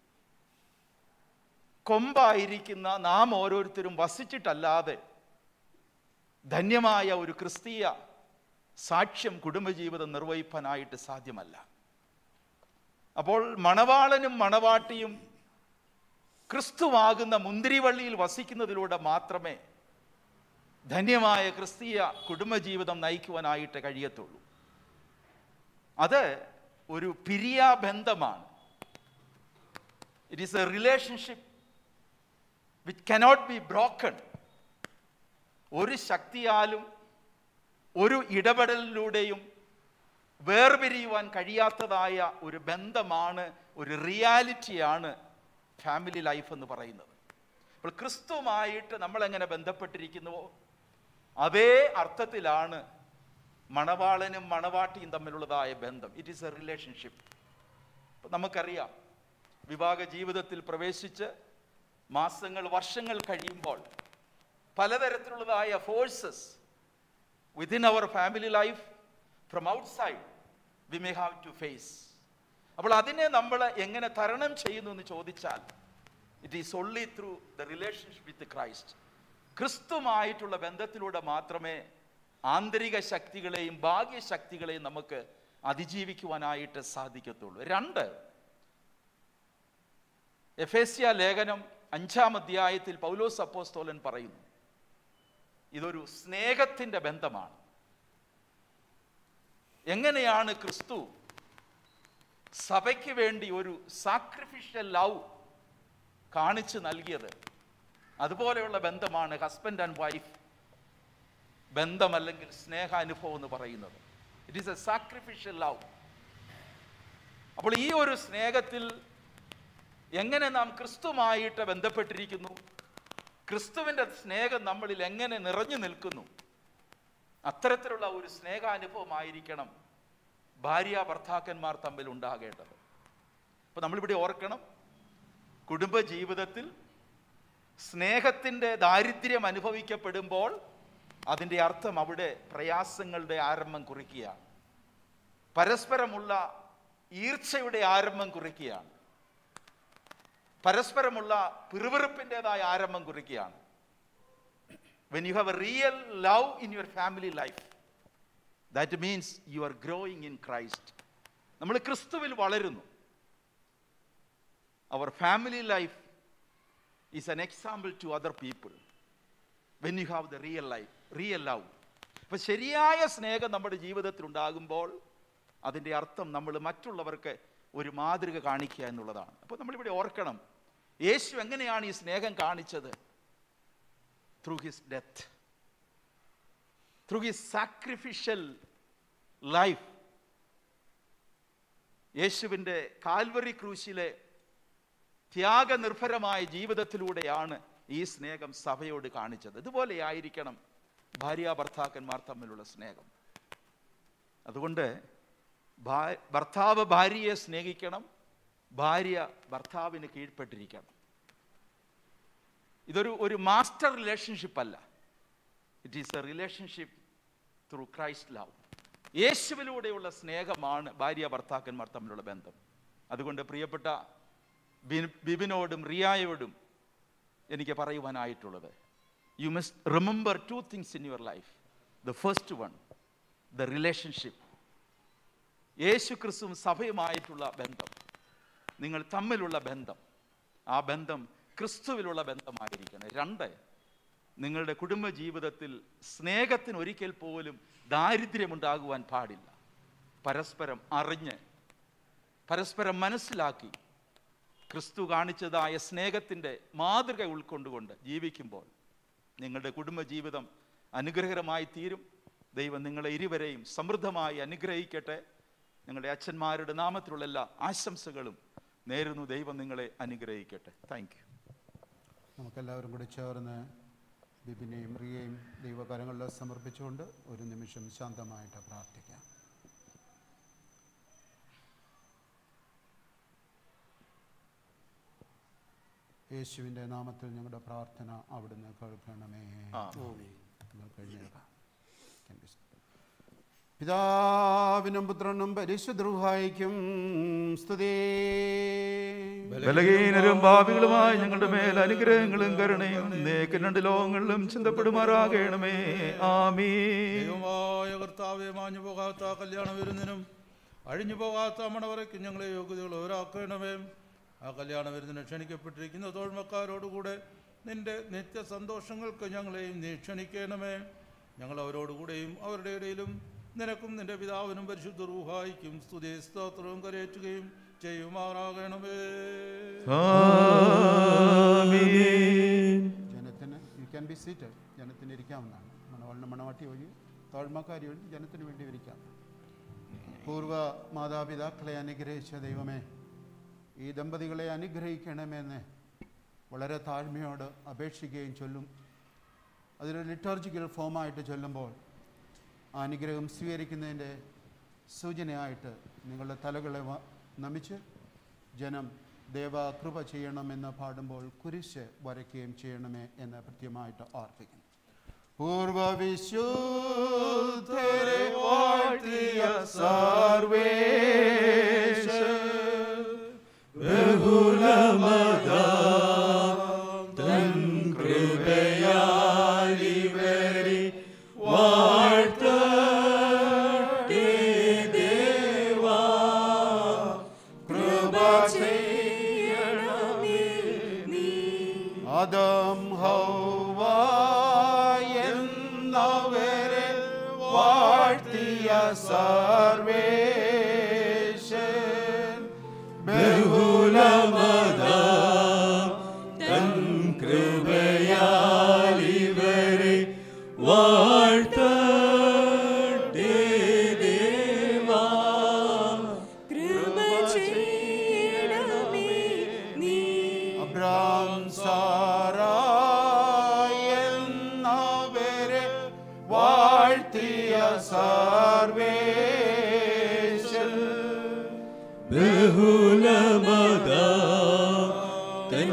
കൊമ്പായിരിക്കുന്ന നാം ഓരോരുത്തരും വസിച്ചിട്ടല്ലാതെ ധന്യമായ ഒരു ക്രിസ്തീയ സാക്ഷ്യം കുടുംബജീവിതം നിർവഹിപ്പാനായിട്ട് സാധ്യമല്ല അപ്പോൾ മണവാളനും മണവാട്ടിയും ക്രിസ്തുവാകുന്ന മുന്തിരിവള്ളിയിൽ വസിക്കുന്നതിലൂടെ മാത്രമേ ധന്യമായ ക്രിസ്തീയ കുടുംബജീവിതം നയിക്കുവാനായിട്ട് കഴിയത്തുള്ളൂ അത് ഒരു പിരിയാബന്ധമാണ് it is a relationship which cannot be broken ഒരു ശക്തിയാലും ഒരു ഇടപെടലിലൂടെയും വേർപിരിയുവാൻ കഴിയാത്തതായ ഒരു ബന്ധമാണ് ഒരു റിയാലിറ്റിയാണ് ഫാമിലി ലൈഫ് എന്ന് പറയുന്നത് അപ്പോൾ ക്രിസ്തുവുമായിട്ട് നമ്മൾ എങ്ങനെ ബന്ധപ്പെട്ടിരിക്കുന്നുവോ അതേ അർത്ഥത്തിലാണ് മണവാളനും മണവാട്ടിയും തമ്മിലുള്ളതായ ബന്ധം ഇറ്റ് ഈസ് എ റിലേഷൻഷിപ്പ് ഇപ്പം നമുക്കറിയാം വിവാഹ ജീവിതത്തിൽ പ്രവേശിച്ച് മാസങ്ങൾ വർഷങ്ങൾ കഴിയുമ്പോൾ പലതരത്തിലുള്ളതായ forces within our family life from outside we may have to face അപ്പോൾ അതിനെ നമ്മൾ എങ്ങനെ തരണം ചെയ്യുന്നു എന്ന് ചോദിച്ചാൽ it is only through the relationship with Christ ക്രിസ്തുമായിട്ടുള്ള ബന്ധത്തിലൂടെ മാത്രമേ ആന്തരിക ശക്തികളെയും ബാഹ്യ ശക്തികളെയും നമുക്ക് അതിജീവിക്കുവാനായിട്ട് സാധിക്കത്തുള്ളൂ രണ്ട് എഫേസ്യ ലേഖനം അഞ്ചാം അധ്യായത്തിൽ പൗലോസ് അപ്പോസ്തോലൻ പറയുന്നു ഇതൊരു സ്നേഹത്തിൻ്റെ ബന്ധമാണ് എങ്ങനെയാണ് ക്രിസ്തു സഭയ്ക്ക് വേണ്ടി ഒരു സാക്രിഫിഷ്യൽ ലവ് കാണിച്ചു നൽകിയത് അതുപോലെയുള്ള ബന്ധമാണ് ഹസ്ബൻഡ് ആൻഡ് വൈഫ് ബന്ധം അല്ലെങ്കിൽ സ്നേഹാനുഭവം എന്ന് പറയുന്നത് it is a sacrificial love അപ്പോൾ ഈ ഒരു സ്നേഹത്തിൽ എങ്ങനെ നാം ക്രിസ്തുമായിട്ട് ബന്ധപ്പെട്ടിരിക്കുന്നു ക്രിസ്തുവിൻ്റെ സ്നേഹം നമ്മളിൽ എങ്ങനെ നിറഞ്ഞു നിൽക്കുന്നു അത്തരത്തിലുള്ള ഒരു സ്നേഹാനുഭവമായിരിക്കണം ഭാര്യ ഭർത്താക്കന്മാർ തമ്മിൽ ഉണ്ടാകേണ്ടത് അപ്പോൾ നമ്മളിവിടെ ഓർക്കണം കുടുംബ ജീവിതത്തിൽ സ്നേഹത്തിൻ്റെ ദാരിദ്ര്യം അനുഭവിക്കപ്പെടുമ്പോൾ അതിൻ്റെ അർത്ഥം അവിടെ പ്രയാസങ്ങളുടെ ആരംഭം കുറിക്കുകയാണ് പരസ്പരമുള്ള ഈർച്ചയുടെ ആരംഭം കുറിക്കുകയാണ് പരസ്പരമുള്ള പിറുവിറുപ്പിൻ്റെതായ ആരംഭം കുറിക്കുകയാണ് when you have a real love in your family life that means you are growing in Christ നമ്മൾ ക്രിസ്തുവിൽ വളരുന്നു our family life is an example to other people when you have the real life real love അപ്പൊ ശരിയായ സ്നേഹം നമ്മുടെ ജീവിതത്തിൽ ഉണ്ടാകുമ്പോൾ അതിൻ്റെ അർത്ഥം നമ്മൾ മറ്റുള്ളവർക്ക് ഒരു മാതൃക കാണിക്കുക എന്നുള്ളതാണ് അപ്പോൾ നമ്മളിവിടെ ഓർക്കണം യേശു എങ്ങനെയാണ് ഈ സ്നേഹം കാണിച്ചത് through his death through his sacrificial life യേശുവിൻ്റെ കാൽവറി ക്രൂശിലെ ത്യാഗനിർഭരമായ ജീവിതത്തിലൂടെയാണ് ഈ സ്നേഹം സഭയോട് കാണിച്ചത് ഇതുപോലെ ആയിരിക്കണം ഭാര്യ ഭർത്താക്കന്മാർ തമ്മിലുള്ള സ്നേഹം അതുകൊണ്ട് ഭാ- ഭർത്താവ് ഭാര്യയെ സ്നേഹിക്കണം ഭാര്യ ഭർത്താവിന് കീഴ്പ്പെട്ടിരിക്കണം ഇതൊരു ഒരു മാസ്റ്റർ റിലേഷൻഷിപ്പ് അല്ല it is a relationship through Christ love യേശുവിലൂടെയുള്ള സ്നേഹമാണ് ഭാര്യ ഭർത്താക്കന്മാർ തമ്മിലുള്ള ബന്ധം അതുകൊണ്ട് പ്രിയപ്പെട്ട ബി- ബിബിനോടും റിയായോടും എനിക്ക് പറയുവാനായിട്ടുള്ളത് you must remember two things in your life the first one the relationship യേശു ക്രിസ്തുവും സഭയുമായിട്ടുള്ള ബന്ധം നിങ്ങൾ തമ്മിലുള്ള ബന്ധം ആ ബന്ധം ക്രിസ്തുവിലുള്ള ബന്ധമായിരിക്കണം രണ്ട് നിങ്ങളുടെ കുടുംബ ജീവിതത്തിൽ സ്നേഹത്തിന് ഒരിക്കൽ പോലും ദാരിദ്ര്യമുണ്ടാകുവാൻ പാടില്ല പരസ്പരം അറിഞ്ഞ് പരസ്പരം മനസ്സിലാക്കി ക്രിസ്തു കാണിച്ചതായ സ്നേഹത്തിൻ്റെ മാതൃക ഉൾക്കൊണ്ടുകൊണ്ട് ജീവിക്കുമ്പോൾ നിങ്ങളുടെ കുടുംബ ജീവിതം അനുഗ്രഹകരമായി തീരും ദൈവം നിങ്ങളെ ഇരുവരെയും സമൃദ്ധമായി അനുഗ്രഹിക്കട്ടെ നിങ്ങളുടെ അച്ഛന്മാരുടെ നാമത്തിലുള്ള എല്ലാ ആശംസകളും നേരുന്നു ദൈവം നിങ്ങളെ അനുഗ്രഹിക്കട്ടെ താങ്ക് യു നമുക്കെല്ലാവരും കൂടി ചേർന്ന് ബിബിനെയും റിയയും ദൈവകരങ്ങളിൽ സമർപ്പിച്ചുകൊണ്ട് ഒരു നിമിഷം ശാന്തമായിട്ട് പ്രാർത്ഥിക്കാം യേശുവിൻ്റെ നാമത്തിൽ ഞങ്ങളുടെ പ്രാർത്ഥന അവിടുന്ന് കേൾക്കണമേ നിങ്ങൾ കഴിഞ്ഞേക്കാം Can we start? പിതാവിനും പുത്രനും പരിശുദ്രൂഹായിക്കും സ്തുതി ബലഹീനരും ഭാവികളുമായി ഞങ്ങളുടെ മേൽ അനുഗ്രഹങ്ങളും കരുണയും നേക്ക് രണ്ട് ലോകങ്ങളിലും ചിന്തപ്പെടുമാറാകണമേ ആമീ ദൈവമായ കർത്താവെ മാഞ്ഞു പോകാത്ത കല്യാണ വിരുന്നിനും അഴിഞ്ഞു പോകാത്ത മണവറയ്ക്കും ഞങ്ങളെ യോഗ്യതകൾ ഒരാക്കണമേ ആ കല്യാണ വിരുന്നിന് ക്ഷണിക്കപ്പെട്ടിരിക്കുന്ന തോഴ്മക്കാരോടുകൂടെ നിന്റെ നിത്യ സന്തോഷങ്ങൾക്ക് ഞങ്ങളെയും നീ ക്ഷണിക്കണമേ ഞങ്ങൾ അവരോടുകൂടെയും അവരുടെ ഇടയിലും നിനക്കും നിന്റെ പിതാവിനും പരിശുദ്ധ റൂഹായിക്കും സ്തുതി സ്തോത്രവും കരയേറ്റുകയും ചെയ്യുമാറാകണമേ ആമീൻ ജനത്തിന് യു ക്യാൻ ബി സീറ്റഡ് ജനത്തിന് ഇരിക്കാവുന്നതാണ് മണവാളിന് മണവാട്ടി ഒഴി തോഴ്മക്കാരി ഒഴി ജനത്തിന് വേണ്ടി ഇരിക്കാം പൂർവ്വ മാതാപിതാക്കളെ അനുഗ്രഹിച്ച ദൈവമേ ഈ ദമ്പതികളെ അനുഗ്രഹിക്കണമെന്ന് വളരെ താഴ്മയോട് അപേക്ഷിക്കുകയും ചൊല്ലും അതൊരു ലിറ്റർജിക്കൽ ഫോമായിട്ട് ചൊല്ലുമ്പോൾ ആ അനുഗ്രഹം സ്വീകരിക്കുന്നതിൻ്റെ സൂചനയായിട്ട് നിങ്ങളുടെ തലകളെ വ- നമിച്ച് ജനം ദേവ കൃപ ചെയ്യണമെന്ന് പാടുമ്പോൾ കുരിശ് വരയ്ക്കുകയും ചെയ്യണമേ എന്ന് കൃത്യമായിട്ട് ഓർപ്പിക്കുന്നു പൂർവവിശുദ്ധരെ വാഴ്ത്തിയ സർവേശ തൻ കൃപയാൽ ഇവരെ വാഴ്ത്തട്ടെ ദേവാ കൃപ ചെയ്യണമേ നീ ആദം ഹൗവ എന്നവരെ വാഴ്ത്തിയ സർവേശൻ ബഹുലമതാ തൻ കൃപയാൽ ഇവരെ വാഴ്ത്തട്ടെ ദേവാ കൃപ ചെയ്യണമേ നീ അബ്രാം സാറ എന്നവരെ വാഴ്ത്തിയ സർവേശൻ ബഹുലമതാ തൻ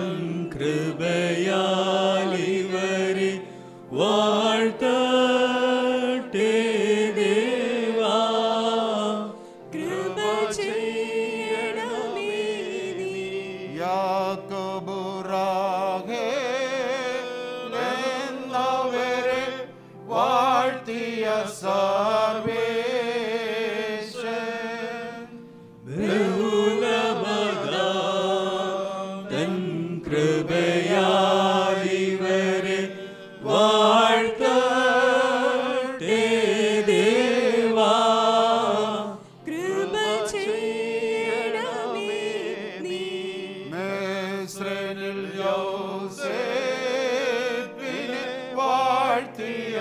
കൃപയാൽ ഇവരെ വാഴ്ത്തട്ടെ ദേവാ കൃപ ചെയ്യണമേ നീ യാക്കോബുറാകെ എന്നവരെ വാഴ്ത്തിയ സർവേശൻ ബഹുലമതാ തൻ കൃപയാൽ ഇവരെ വാഴ്ത്തട്ടെ ദേവാ കൃപ ചെയ്യണമേ നീ മേസ്രനിൽ യോസേപ്പിനെ വാഴ്ത്തിയ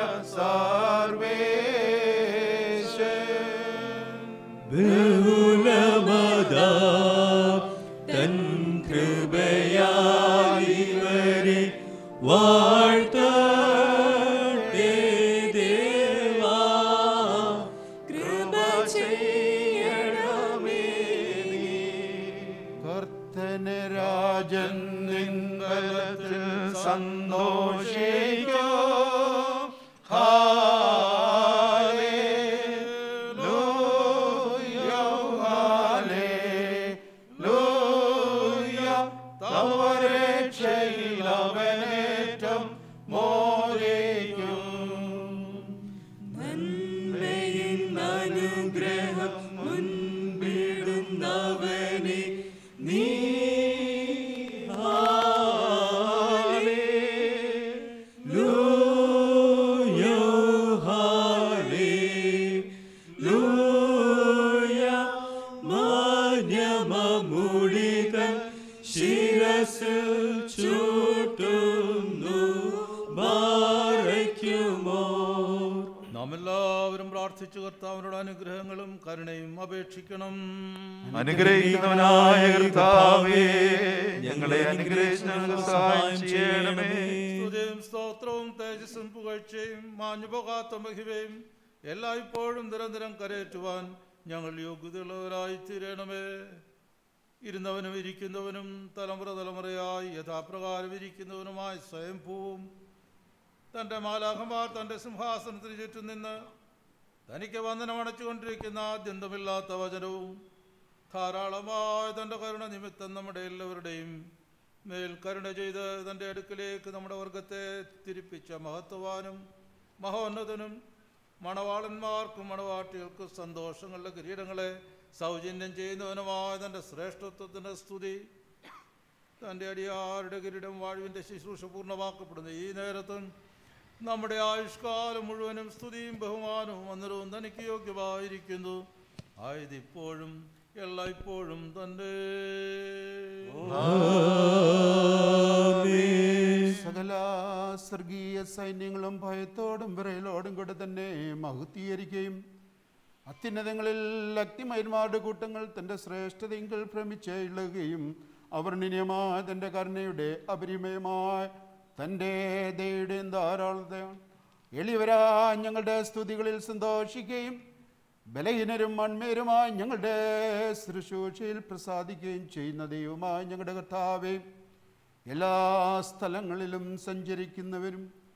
സർവേശൻ ബഹുലമതാ തൻ കൃപയാൽ ഇവരെ വാഴ്ത്തട്ടെ ദേവാ കൃപ ചെയ്യണമേ നീ കർത്തന രാജൻ നിങ്ങളത്തിൽ സന്തോഷിക്കോ ഹാലേലൂയ, ഹാലേലൂയ. തവ രക്ഷയിൽ അവനേറ്റം മോചിക്കും നന്മയിൻ അനുഗ്രഹം മുൻപിടുന്നവനെ നീ ഹാലേലൂയ, ഹാലേലൂയ. മാന്യമമുടികൾ ശിരസിൽ ചൂട്ടുന്നു ബാറയ്ക്കുമോ നാം എല്ലാവരും പ്രാർത്ഥിച്ചു കർത്താവിനോട് അനുഗ്രഹങ്ങളും കരുണയും അപേക്ഷിക്കണം അനുഗ്രഹിക്കുന്നവനായ കർത്താവേ ഞങ്ങളെ അനുഗ്രഹിച്ച് ഞങ്ങൾക്ക് സഹായം ചെയ്യണമേ സ്തുതിയും സ്തോത്രവും തേജസ്സും പുകഴ്ചയും മാഞ്ഞുപോകാത്ത മഹിമയും എല്ലായ്പ്പോഴും നിരന്തരം കരയേറ്റുവാൻ ഞങ്ങൾ യോഗ്യതയുള്ളവരായി തീരണമേ ഇരുന്നവനും ഇരിക്കുന്നവനും തലമുറ തലമുറയായി യഥാപ്രകാരം ഇരിക്കുന്നവനുമായ സ്വയംഭൂവും തൻ്റെ മാലാഖമാർ തൻ്റെ സിംഹാസനത്തിന് ചുറ്റും നിന്ന് തനിക്ക് വന്ദനമടച്ചുകൊണ്ടിരിക്കുന്ന ആദ്യന്തമില്ലാത്ത വചനവും ധാരാളമായ തൻ്റെ കരുണ നിമിത്തം നമ്മുടെ എല്ലാവരുടെയും മേൽ കരുണ ചെയ്ത് തൻ്റെ അടുക്കിലേക്ക് നമ്മുടെ വർഗത്തെ തിരിപ്പിച്ച മഹത്വവാനും മഹോന്നതനും മണവാളന്മാർക്കും മണവാട്ടികൾക്കും സന്തോഷങ്ങളുടെ കിരീടങ്ങളെ സൗജന്യം ചെയ്യുന്നവനുമായ തൻ്റെ ശ്രേഷ്ഠത്വത്തിൻ്റെ സ്തുതി തൻ്റെ അടിയാരുടെ കിരീടം വാഴുവിൻ്റെ ശുശ്രൂഷ പൂർണ്ണമാക്കപ്പെടുന്ന ഈ നേരത്തും നമ്മുടെ ആയുഷ്കാലം മുഴുവനും സ്തുതിയും ബഹുമാനവും അന്നരവും തനിക്ക് യോഗ്യമായിരിക്കുന്നു ആയതിപ്പോഴും എല്ലായ്പ്പോഴും തൻ്റെ സകല സ്വർഗീയ സൈന്യങ്ങളും ഭയത്തോടും വിറയലോടും കൂടെ തന്നെ മഹുദ്ധീകരിക്കുകയും അത്യുന്നതങ്ങളിൽ അഗ്നിമയന്മാരുടെ കൂട്ടങ്ങൾ തൻ്റെ ശ്രേഷ്ഠതയെങ്കിൽ ഭ്രമിച്ച് ഇളുകയും അവർണ്ണനീയമായ തൻ്റെ കരുണയുടെ അപരിമയമായ തൻ്റെ ദയുടെയും ധാരാളതയാണ് എളിയവരാ ഞങ്ങളുടെ സ്തുതികളിൽ സന്തോഷിക്കുകയും ബലഹീനരും മൺമേരുമായി ഞങ്ങളുടെ ശുശ്രൂഷയിൽ പ്രസാദിക്കുകയും ചെയ്യുന്ന ദൈവമായി ഞങ്ങളുടെ കർത്താവേ എല്ലാ സ്ഥലങ്ങളിലും സഞ്ചരിക്കുന്നവരും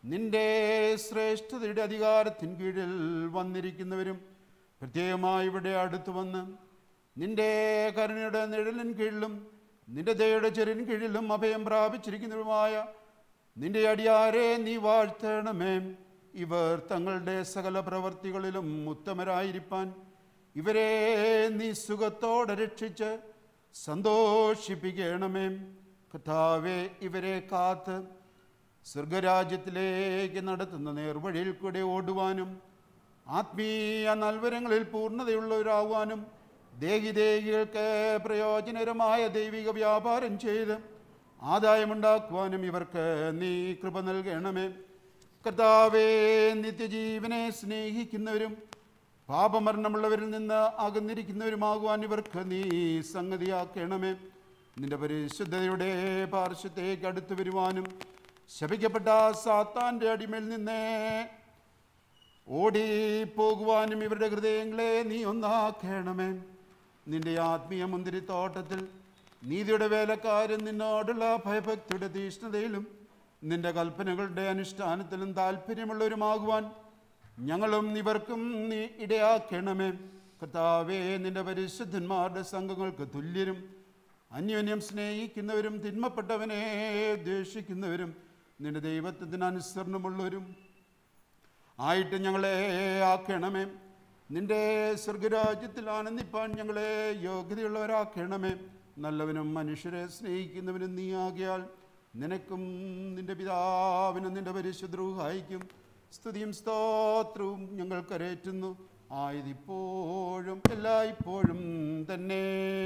നിന്റെ ശ്രേഷ്ഠതയുടെ അധികാരത്തിൻ കീഴിൽ വന്നിരിക്കുന്നവരും പ്രത്യേകമായി ഇവിടെ അടുത്തു വന്ന് നിന്റെ കരുണയുടെ നിഴലിൻ കീഴിലും നിന്റെ ദയയുടെ ചെറിൻ കീഴിലും അഭയം പ്രാപിച്ചിരിക്കുന്നവരുമായ നിന്റെ അടിയാരെ നീ വാഴ്ത്തണമേ ഇവർ തങ്ങളുടെ സകല പ്രവർത്തികളിലും ഉത്തമരായിരിക്കാൻ ഇവരെ നീ സുഖത്തോടെ രക്ഷിച്ച് സന്തോഷിപ്പിക്കണമേ കഥാവെ ഇവരെ കാത്ത് സ്വർഗരാജ്യത്തിലേക്ക് നടത്തുന്ന നേർവഴിയിൽ കൂടെ ഓടുവാനും ആത്മീയ നൽവരങ്ങളിൽ പൂർണ്ണതയുള്ളവരാകുവാനും ദേഹിദേഹികൾക്ക് പ്രയോജനകരമായ ദൈവിക വ്യാപാരം ചെയ്ത് ആദായമുണ്ടാക്കുവാനും ഇവർക്ക് നീ കൃപ നൽകണമേ കർത്താവേ നിത്യജീവനെ സ്നേഹിക്കുന്നവരും പാപമരണമുള്ളവരിൽ നിന്ന് അകന്നിരിക്കുന്നവരുമാകുവാൻ ഇവർക്ക് നീ സംഗതിയാക്കണമേ നിന്റെ പരിശുദ്ധതയുടെ പാർശ്വത്തേക്ക് അടുത്തു വരുവാനും ശപിക്കപ്പെട്ട സാത്താൻ്റെ അടിമയിൽ നിന്ന് ഓടി പോകുവാനും ഇവരുടെ ഹൃദയങ്ങളെ നീ ഒന്നാക്കണമേ നിന്റെ ആത്മീയ മുന്തിരിത്തോട്ടത്തിൽ നീതിയുടെ വേലക്കാരൻ നിന്നോടുള്ള ഭയഭക്തിയുടെ തീഷ്ണതയിലും നിന്റെ കൽപ്പനകളുടെ അനുഷ്ഠാനത്തിലും താല്പര്യമുള്ളവരുമാകുവാൻ ഞങ്ങളും ഇവർക്കും നീ ഇടയാക്കണമേ കർത്താവേ നിന്റെ പരിശുദ്ധന്മാരുടെ സംഘങ്ങൾക്ക് തുല്യരും അന്യോന്യം സ്നേഹിക്കുന്നവരും തിന്മപ്പെട്ടവനെ ദ്വേഷിക്കുന്നവരും നിന്റെ ദൈവത്വത്തിന് അനുസരണമുള്ളവരും ആയിട്ട് ഞങ്ങളെ ആക്കണമേ നിന്റെ സ്വർഗരാജ്യത്തിൽ ആനന്ദിപ്പാൻ ഞങ്ങളെ യോഗ്യതയുള്ളവരാക്കണമേ നല്ലവനും മനുഷ്യരെ സ്നേഹിക്കുന്നവനും നീ ആകിയാൽ നിനക്കും നിന്റെ പിതാവിനും നിന്റെ പരിശുദ്രൂഹായിക്കും സ്തുതിയും സ്തോത്രവും ഞങ്ങൾ കരേറ്റുന്നു ആയതിപ്പോഴും എല്ലായ്പ്പോഴും തന്നെ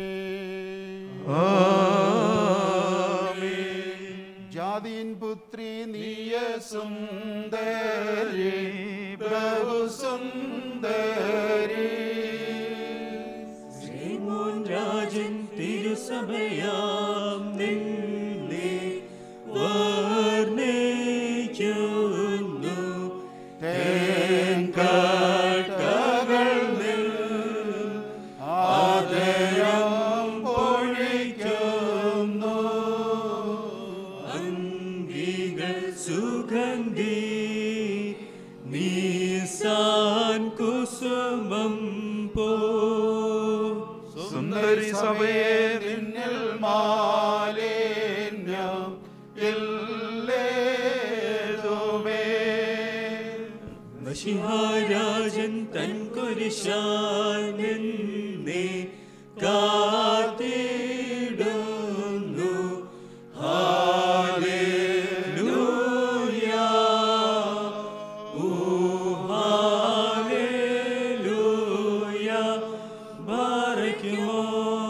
ജാതീൻ പുത്രി നീയ സുന്ദരി പ്രഭു സുന്ദരി ശ്രീമോൻ രാജൻ തിരുസഭയാം നിന്നെ വർണ്ണിക്കുന്നു തേൻകാട്ടകൾ ആദരം പൊഴിക്കുന്നു അംഗികൾ സുഗന്ധി നീസാൻ കുസുമം പോ സുന്ദരി സഭയെ നിന്നിൽ മാലിന്യം ഇല്ലേതുമേ മഷിഹാരാജൻ തൻ കുരിശാനെന്നെ കാത്തിടുന്നു ഹാലേലൂയ ഓ ഹാലേലൂയ ബാരക്കുമോ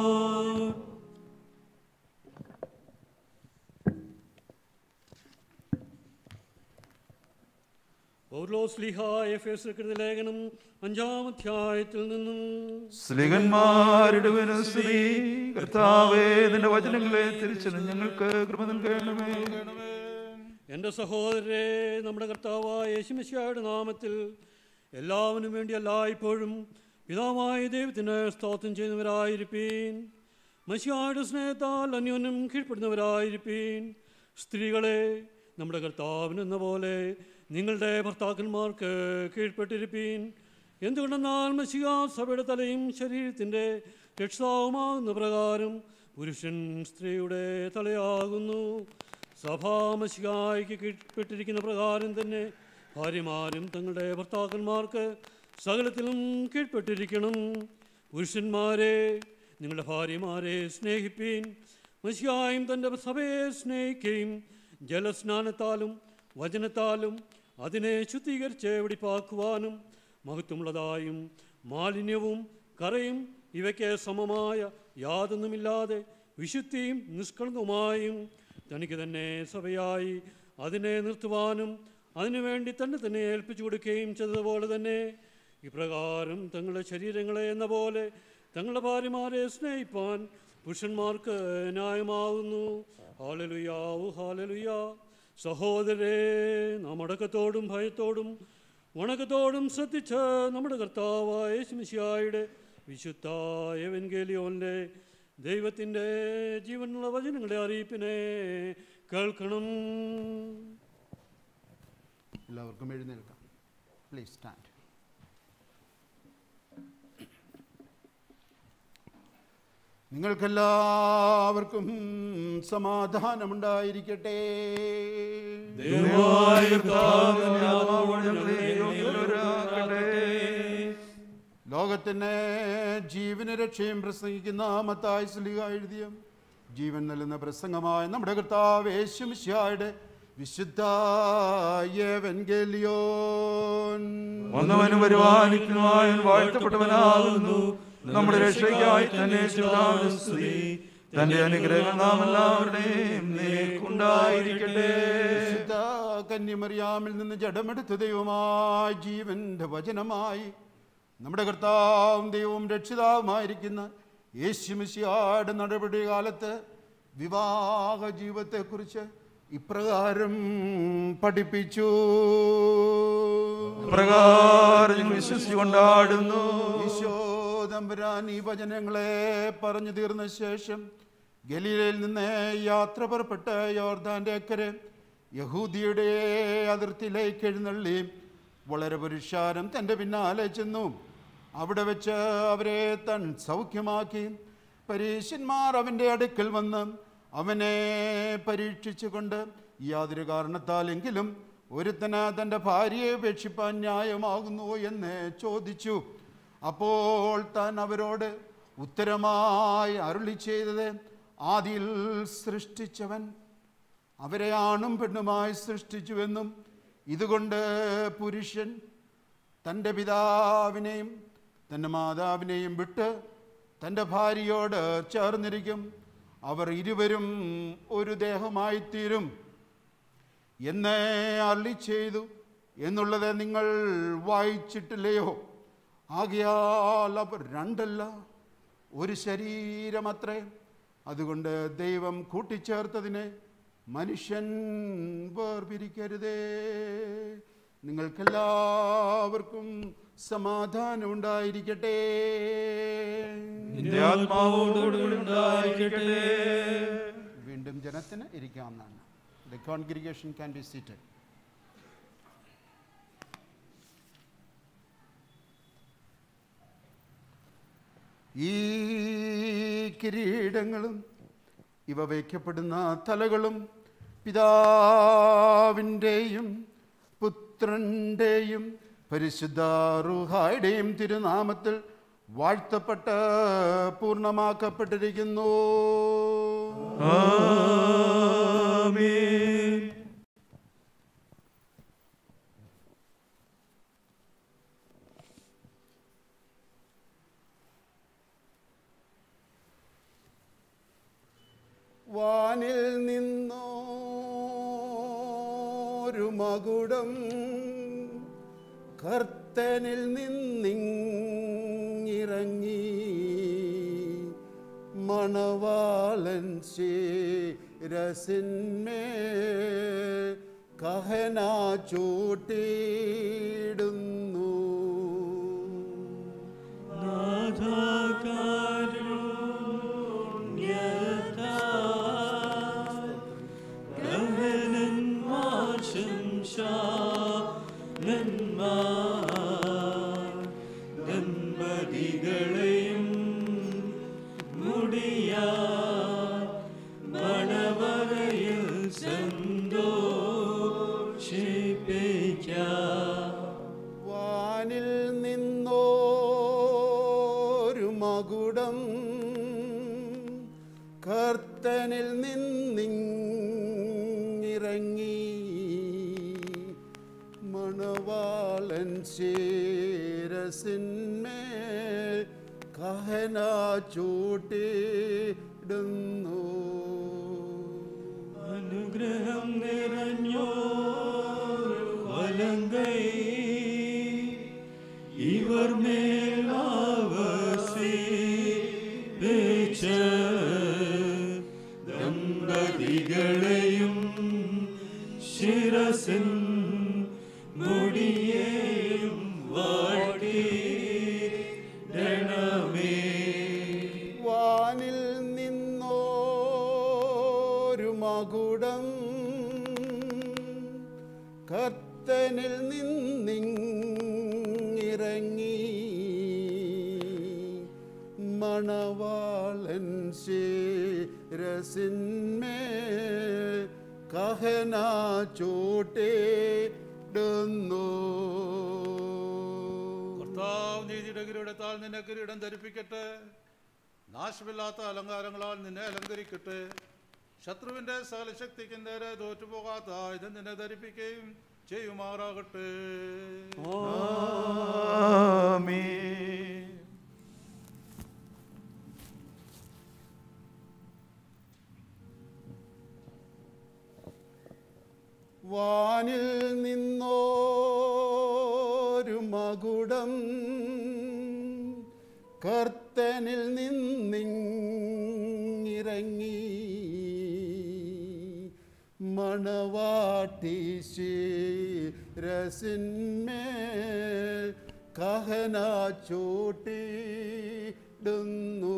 പൗലോസ്ലിഹായ എഫേസ് ലേഖനം അഞ്ചാം അധ്യായത്തിൽ നിന്നും സ്ലിഹന്മാരുടെ സ്തുതി കർത്താവേ നിന്റെ വചനങ്ങളെ തിരിച്ചറിഞ്ഞ് ഞങ്ങൾക്ക് കൃപ നൽകണമേ എൻ്റെ സഹോദരരെ നമ്മുടെ കർത്താവായ യേശുമിശിയായുടെ നാമത്തിൽ എല്ലാവനും വേണ്ടി എല്ലായ്പ്പോഴും പിതാവായ ദൈവത്തിന് സ്തോത്രം ചെയ്യുന്നവരായിരിപ്പീൻ മഷിയായുടെ സ്നേഹത്താൽ അന്യോന്യം കീഴ്പ്പെടുന്നവരായിരിപ്പീൻ സ്ത്രീകളെ നമ്മുടെ കർത്താവിനെന്ന പോലെ നിങ്ങളുടെ ഭർത്താക്കന്മാർക്ക് കീഴ്പ്പെട്ടിരിപ്പീൻ എന്തുകൊണ്ടെന്നാൽ മഷിക സഭയുടെ തലയും ശരീരത്തിൻ്റെ രക്ഷിതാവുമാകുന്ന പ്രകാരം പുരുഷൻ സ്ത്രീയുടെ തലയാകുന്നു സഭാമശികായ്ക്ക് കീഴ്പ്പെട്ടിരിക്കുന്ന പ്രകാരം തന്നെ ഭാര്യമാരും തങ്ങളുടെ ഭർത്താക്കന്മാർക്ക് സകലത്തിലും കീഴ്പ്പെട്ടിരിക്കണം പുരുഷന്മാരെ നിങ്ങളുടെ ഭാര്യമാരെ സ്നേഹിപ്പീൻ മഷിയായും തൻ്റെ സഭയെ സ്നേഹിക്കുകയും ജലസ്നാനത്താലും വചനത്താലും അതിനെ ശുദ്ധീകരിച്ച് വെടിപ്പാക്കുവാനും മഹത്വമുള്ളതായും മാലിന്യവും കറയും ഇവയ്ക്ക് സമമായ യാതൊന്നുമില്ലാതെ വിശുദ്ധിയും നിഷ്കളങ്കവുമായും തനിക്ക് തന്നെ സഭയായി അതിനെ നിർത്തുവാനും അതിനുവേണ്ടി തന്നെ തന്നെ ഏൽപ്പിച്ചു കൊടുക്കുകയും ചെയ്തതുപോലെ തന്നെ ഇപ്രകാരം തങ്ങളുടെ ശരീരങ്ങളെ എന്ന പോലെ തങ്ങളുടെ ഭാര്യമാരെ സ്നേഹിപ്പാൻ പുരുഷന്മാർക്ക് ന്യായമാകുന്നു ഹാലലുയാവു ഹാലലുയാ സഹോദരേ നാം അടക്കത്തോടും ഭയത്തോടും വണക്കത്തോടും ശ്രദ്ധിച്ച് നമ്മുടെ കർത്താവായ ശിമിശിയായുടെ വിശുദ്ധ എവൻഗേലിയോന്റെ ദൈവത്തിൻ്റെ ജീവനുള്ള വചനങ്ങളുടെ അറിയിപ്പിനെ കേൾക്കണം എല്ലാവർക്കും എഴുന്നേൽക്കാം പ്ലീസ് സ്റ്റാൻഡ് നിങ്ങൾക്കെല്ലാവർക്കും സമാധാനമുണ്ടായിരിക്കട്ടെ ദയവായി കർത്താവ് നാമമുള്ള ഞങ്ങളെ യോഗ്യരാക്കട്ടെ. ലോകത്തിന് ജീവന് രക്ഷയും പ്രസംഗിക്കുന്ന മത്തായി സ്ലിഹ എഴുതിയ ജീവൻ നൽകുന്ന പ്രസംഗമായ നമ്മുടെ കർത്താവ് യേശുമിശിഹായുടെ വിശുദ്ധ ഏവൻഗേലിയോൻ വന്നവനും വരുവാനിക്കുന്നവായൻ വാഴ്ത്തപ്പെട്ടവനാകുന്നു നമ്മുടെ രക്ഷയ്ക്കായി തന്നെ പിതാവിന് സ്തുതി തന്റെ അനുഗ്രഹം നാം എല്ലാവരുടെയും നേക്കുണ്ടായിരിക്കട്ടെ വിശുദ്ധ കന്യമറിയാമിൽ നിന്ന് ജഡമെടുത്ത ദൈവമായ ജീവന്റെ വചനമായി നമ്മുടെ കർത്താവും ദൈവവും രക്ഷിതാവുമായിരിക്കുന്ന യേശുമിശിയാട് നടപടി കാലത്ത് വിവാഹ ജീവിതത്തെക്കുറിച്ച് ഇപ്രകാരം പഠിപ്പിച്ചു പ്രകാരം ഞങ്ങൾ വിശ്വസിച്ച് കൊണ്ടാടുന്നു ഈശോ തമ്പുരാൻ ഈ വചനങ്ങളെ പറഞ്ഞു തീർന്ന ശേഷം ഗലീലയിൽ നിന്ന് യാത്ര പുറപ്പെട്ട് യോർദാന്റെ അക്കരെ യഹൂദിയുടെ അതിർത്തിയിലേക്ക് എഴുന്നള്ളി വളരെ പുരുഷാരം തൻ്റെ പിന്നാലെ ചെന്നു അവിടെ വെച്ച് അവരെ തൻ സൗഖ്യമാക്കി പരീശന്മാർ അവൻ്റെ അടുക്കൽ വന്ന് അവനെ പരീക്ഷിച്ചുകൊണ്ട് യാതൊരു കാരണത്താലെങ്കിലും ഒരുത്തന് തൻ്റെ ഭാര്യയെ ഉപേക്ഷിപ്പാൻ ന്യായമാകുന്നുവോ എന്ന് ചോദിച്ചു അപ്പോൾ താൻ അവരോട് ഉത്തരമായി അരുളി ചെയ്തത് ആദിയിൽ സൃഷ്ടിച്ചവൻ അവരെ ആണും പെണ്ണുമായി സൃഷ്ടിച്ചുവെന്നും ഇതുകൊണ്ട് പുരുഷൻ തൻ്റെ പിതാവിനെയും തൻ്റെ മാതാവിനെയും വിട്ട് തൻ്റെ ഭാര്യയോട് ചേർന്നിരിക്കും അവർ ഇരുവരും ഒരു ദേഹമായിത്തീരും എന്ന് അള്ളി ചെയ്തു എന്നുള്ളത് നിങ്ങൾ വായിച്ചിട്ടില്ലയോ ആകയാൽ അവർ രണ്ടല്ല ഒരു ശരീരമത്രേ അതുകൊണ്ട് ദൈവം കൂട്ടിച്ചേർത്തതിനെ മനുഷ്യൻ വേർപിരിക്കരുതേ നിങ്ങൾക്കെല്ലാവർക്കും സമാധാനം ഉണ്ടായിരിക്കട്ടെ നിന്റെ ആത്മാവോടുകൂടി ഉണ്ടായിരിക്കട്ടെ വീണ്ടും ജനത്തിന് ഇരിക്കാവുന്നതാണ് the congregation can be seated ഈ കിരീടങ്ങളും ഇവ വയ്ക്കപ്പെടുന്ന തലകളും പിതാവിൻ്റെയും പുത്രൻ്റെയും പരിശുദ്ധ റുഹായുടെയും തിരുനാമത്തിൽ വാഴ്ത്തപ്പെട്ട് പൂർണ്ണമാക്കപ്പെട്ടിരിക്കുന്നു ആമേൻ വാനിൽ നിന്നോരു മകുടം കർത്തനിൽ നിന്നിറങ്ങി മണവാളൻ ശിരസിന്മേ കഹന ചൂട്ടിയിടുന്നു ദമ്പതികളെയും മുടിയ മണവറയിൽ സന്തോഷിപ്പിക്കാം വാനിൽ നിന്നോരു മകുടം കർത്തനിൽ നിന്നിറങ്ങി മണവാളൻ ശിരസിന്മേൽ കഹന ചൂട്ടിടുന്നു അനുഗ്രഹം നിറഞ്ഞോ വലങ്കൈ ഇവർ മേലാവസി വെച്ച ദമ്പതികളെയും ശിരസിൻ മുടിയേയും വാട്ടി രണമേ വാനിൽ നിന്നോരു മകുടം കർത്ത കർത്തനിൽ നിന്നിറങ്ങി മണവാളൻ ശിരസിന്മേ കഹന ചോട്ടേടുന്നു കർത്താവ് നീതിയുടെ കിരീടത്താൽ നിന്നെ കിരീടം ധരിപ്പിക്കട്ടെ നാശമില്ലാത്ത അലങ്കാരങ്ങളാൽ നിന്നെ അലങ്കരിക്കട്ടെ ശത്രുവിന്റെ സകല ശക്തിക്ക് നേരെ തോറ്റുപോകാത്ത ഇത് നിന്നെ ധരിപ്പിക്കുകയും ചെയ്യുമാറാകട്ടെ ആമേൻ വാനിൽ നിന്നോരു മകുടം കർത്തനിൽ നിന്നിറങ്ങി മണവാട്ടി ശിരസിന്മേ കഹന ചോട്ടിടുന്നു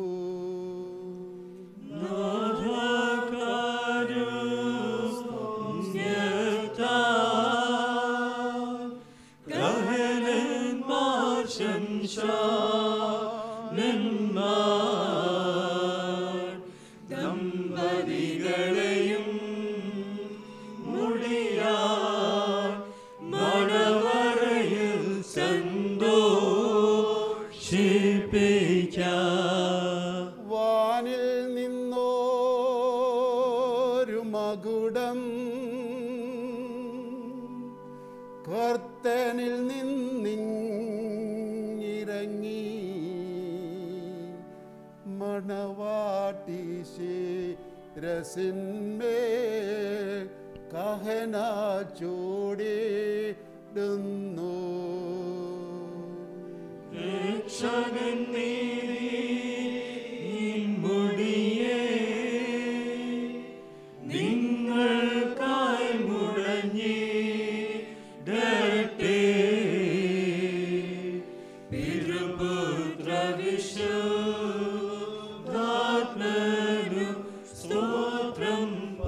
ദമ്പതികളെയും മുടിയാൻ മണവറയിൽ സന്തോഷിപ്പിക്കാം വാനിൽ നിന്നോരു മകുടം കർത്തനിൽ നിന്നിറങ്ങി മണവാട്ടി ശിരസിന്മേ കഹന ചോടിടുന്നു രക്ഷകൻ നീതിയിൻ മുടിയെ നിങ്ങൾക്കായി മുടങ്ങിടട്ടെ പിതൃപുത്ര വിശുദ്ധാത്മനു സ്തോത്രം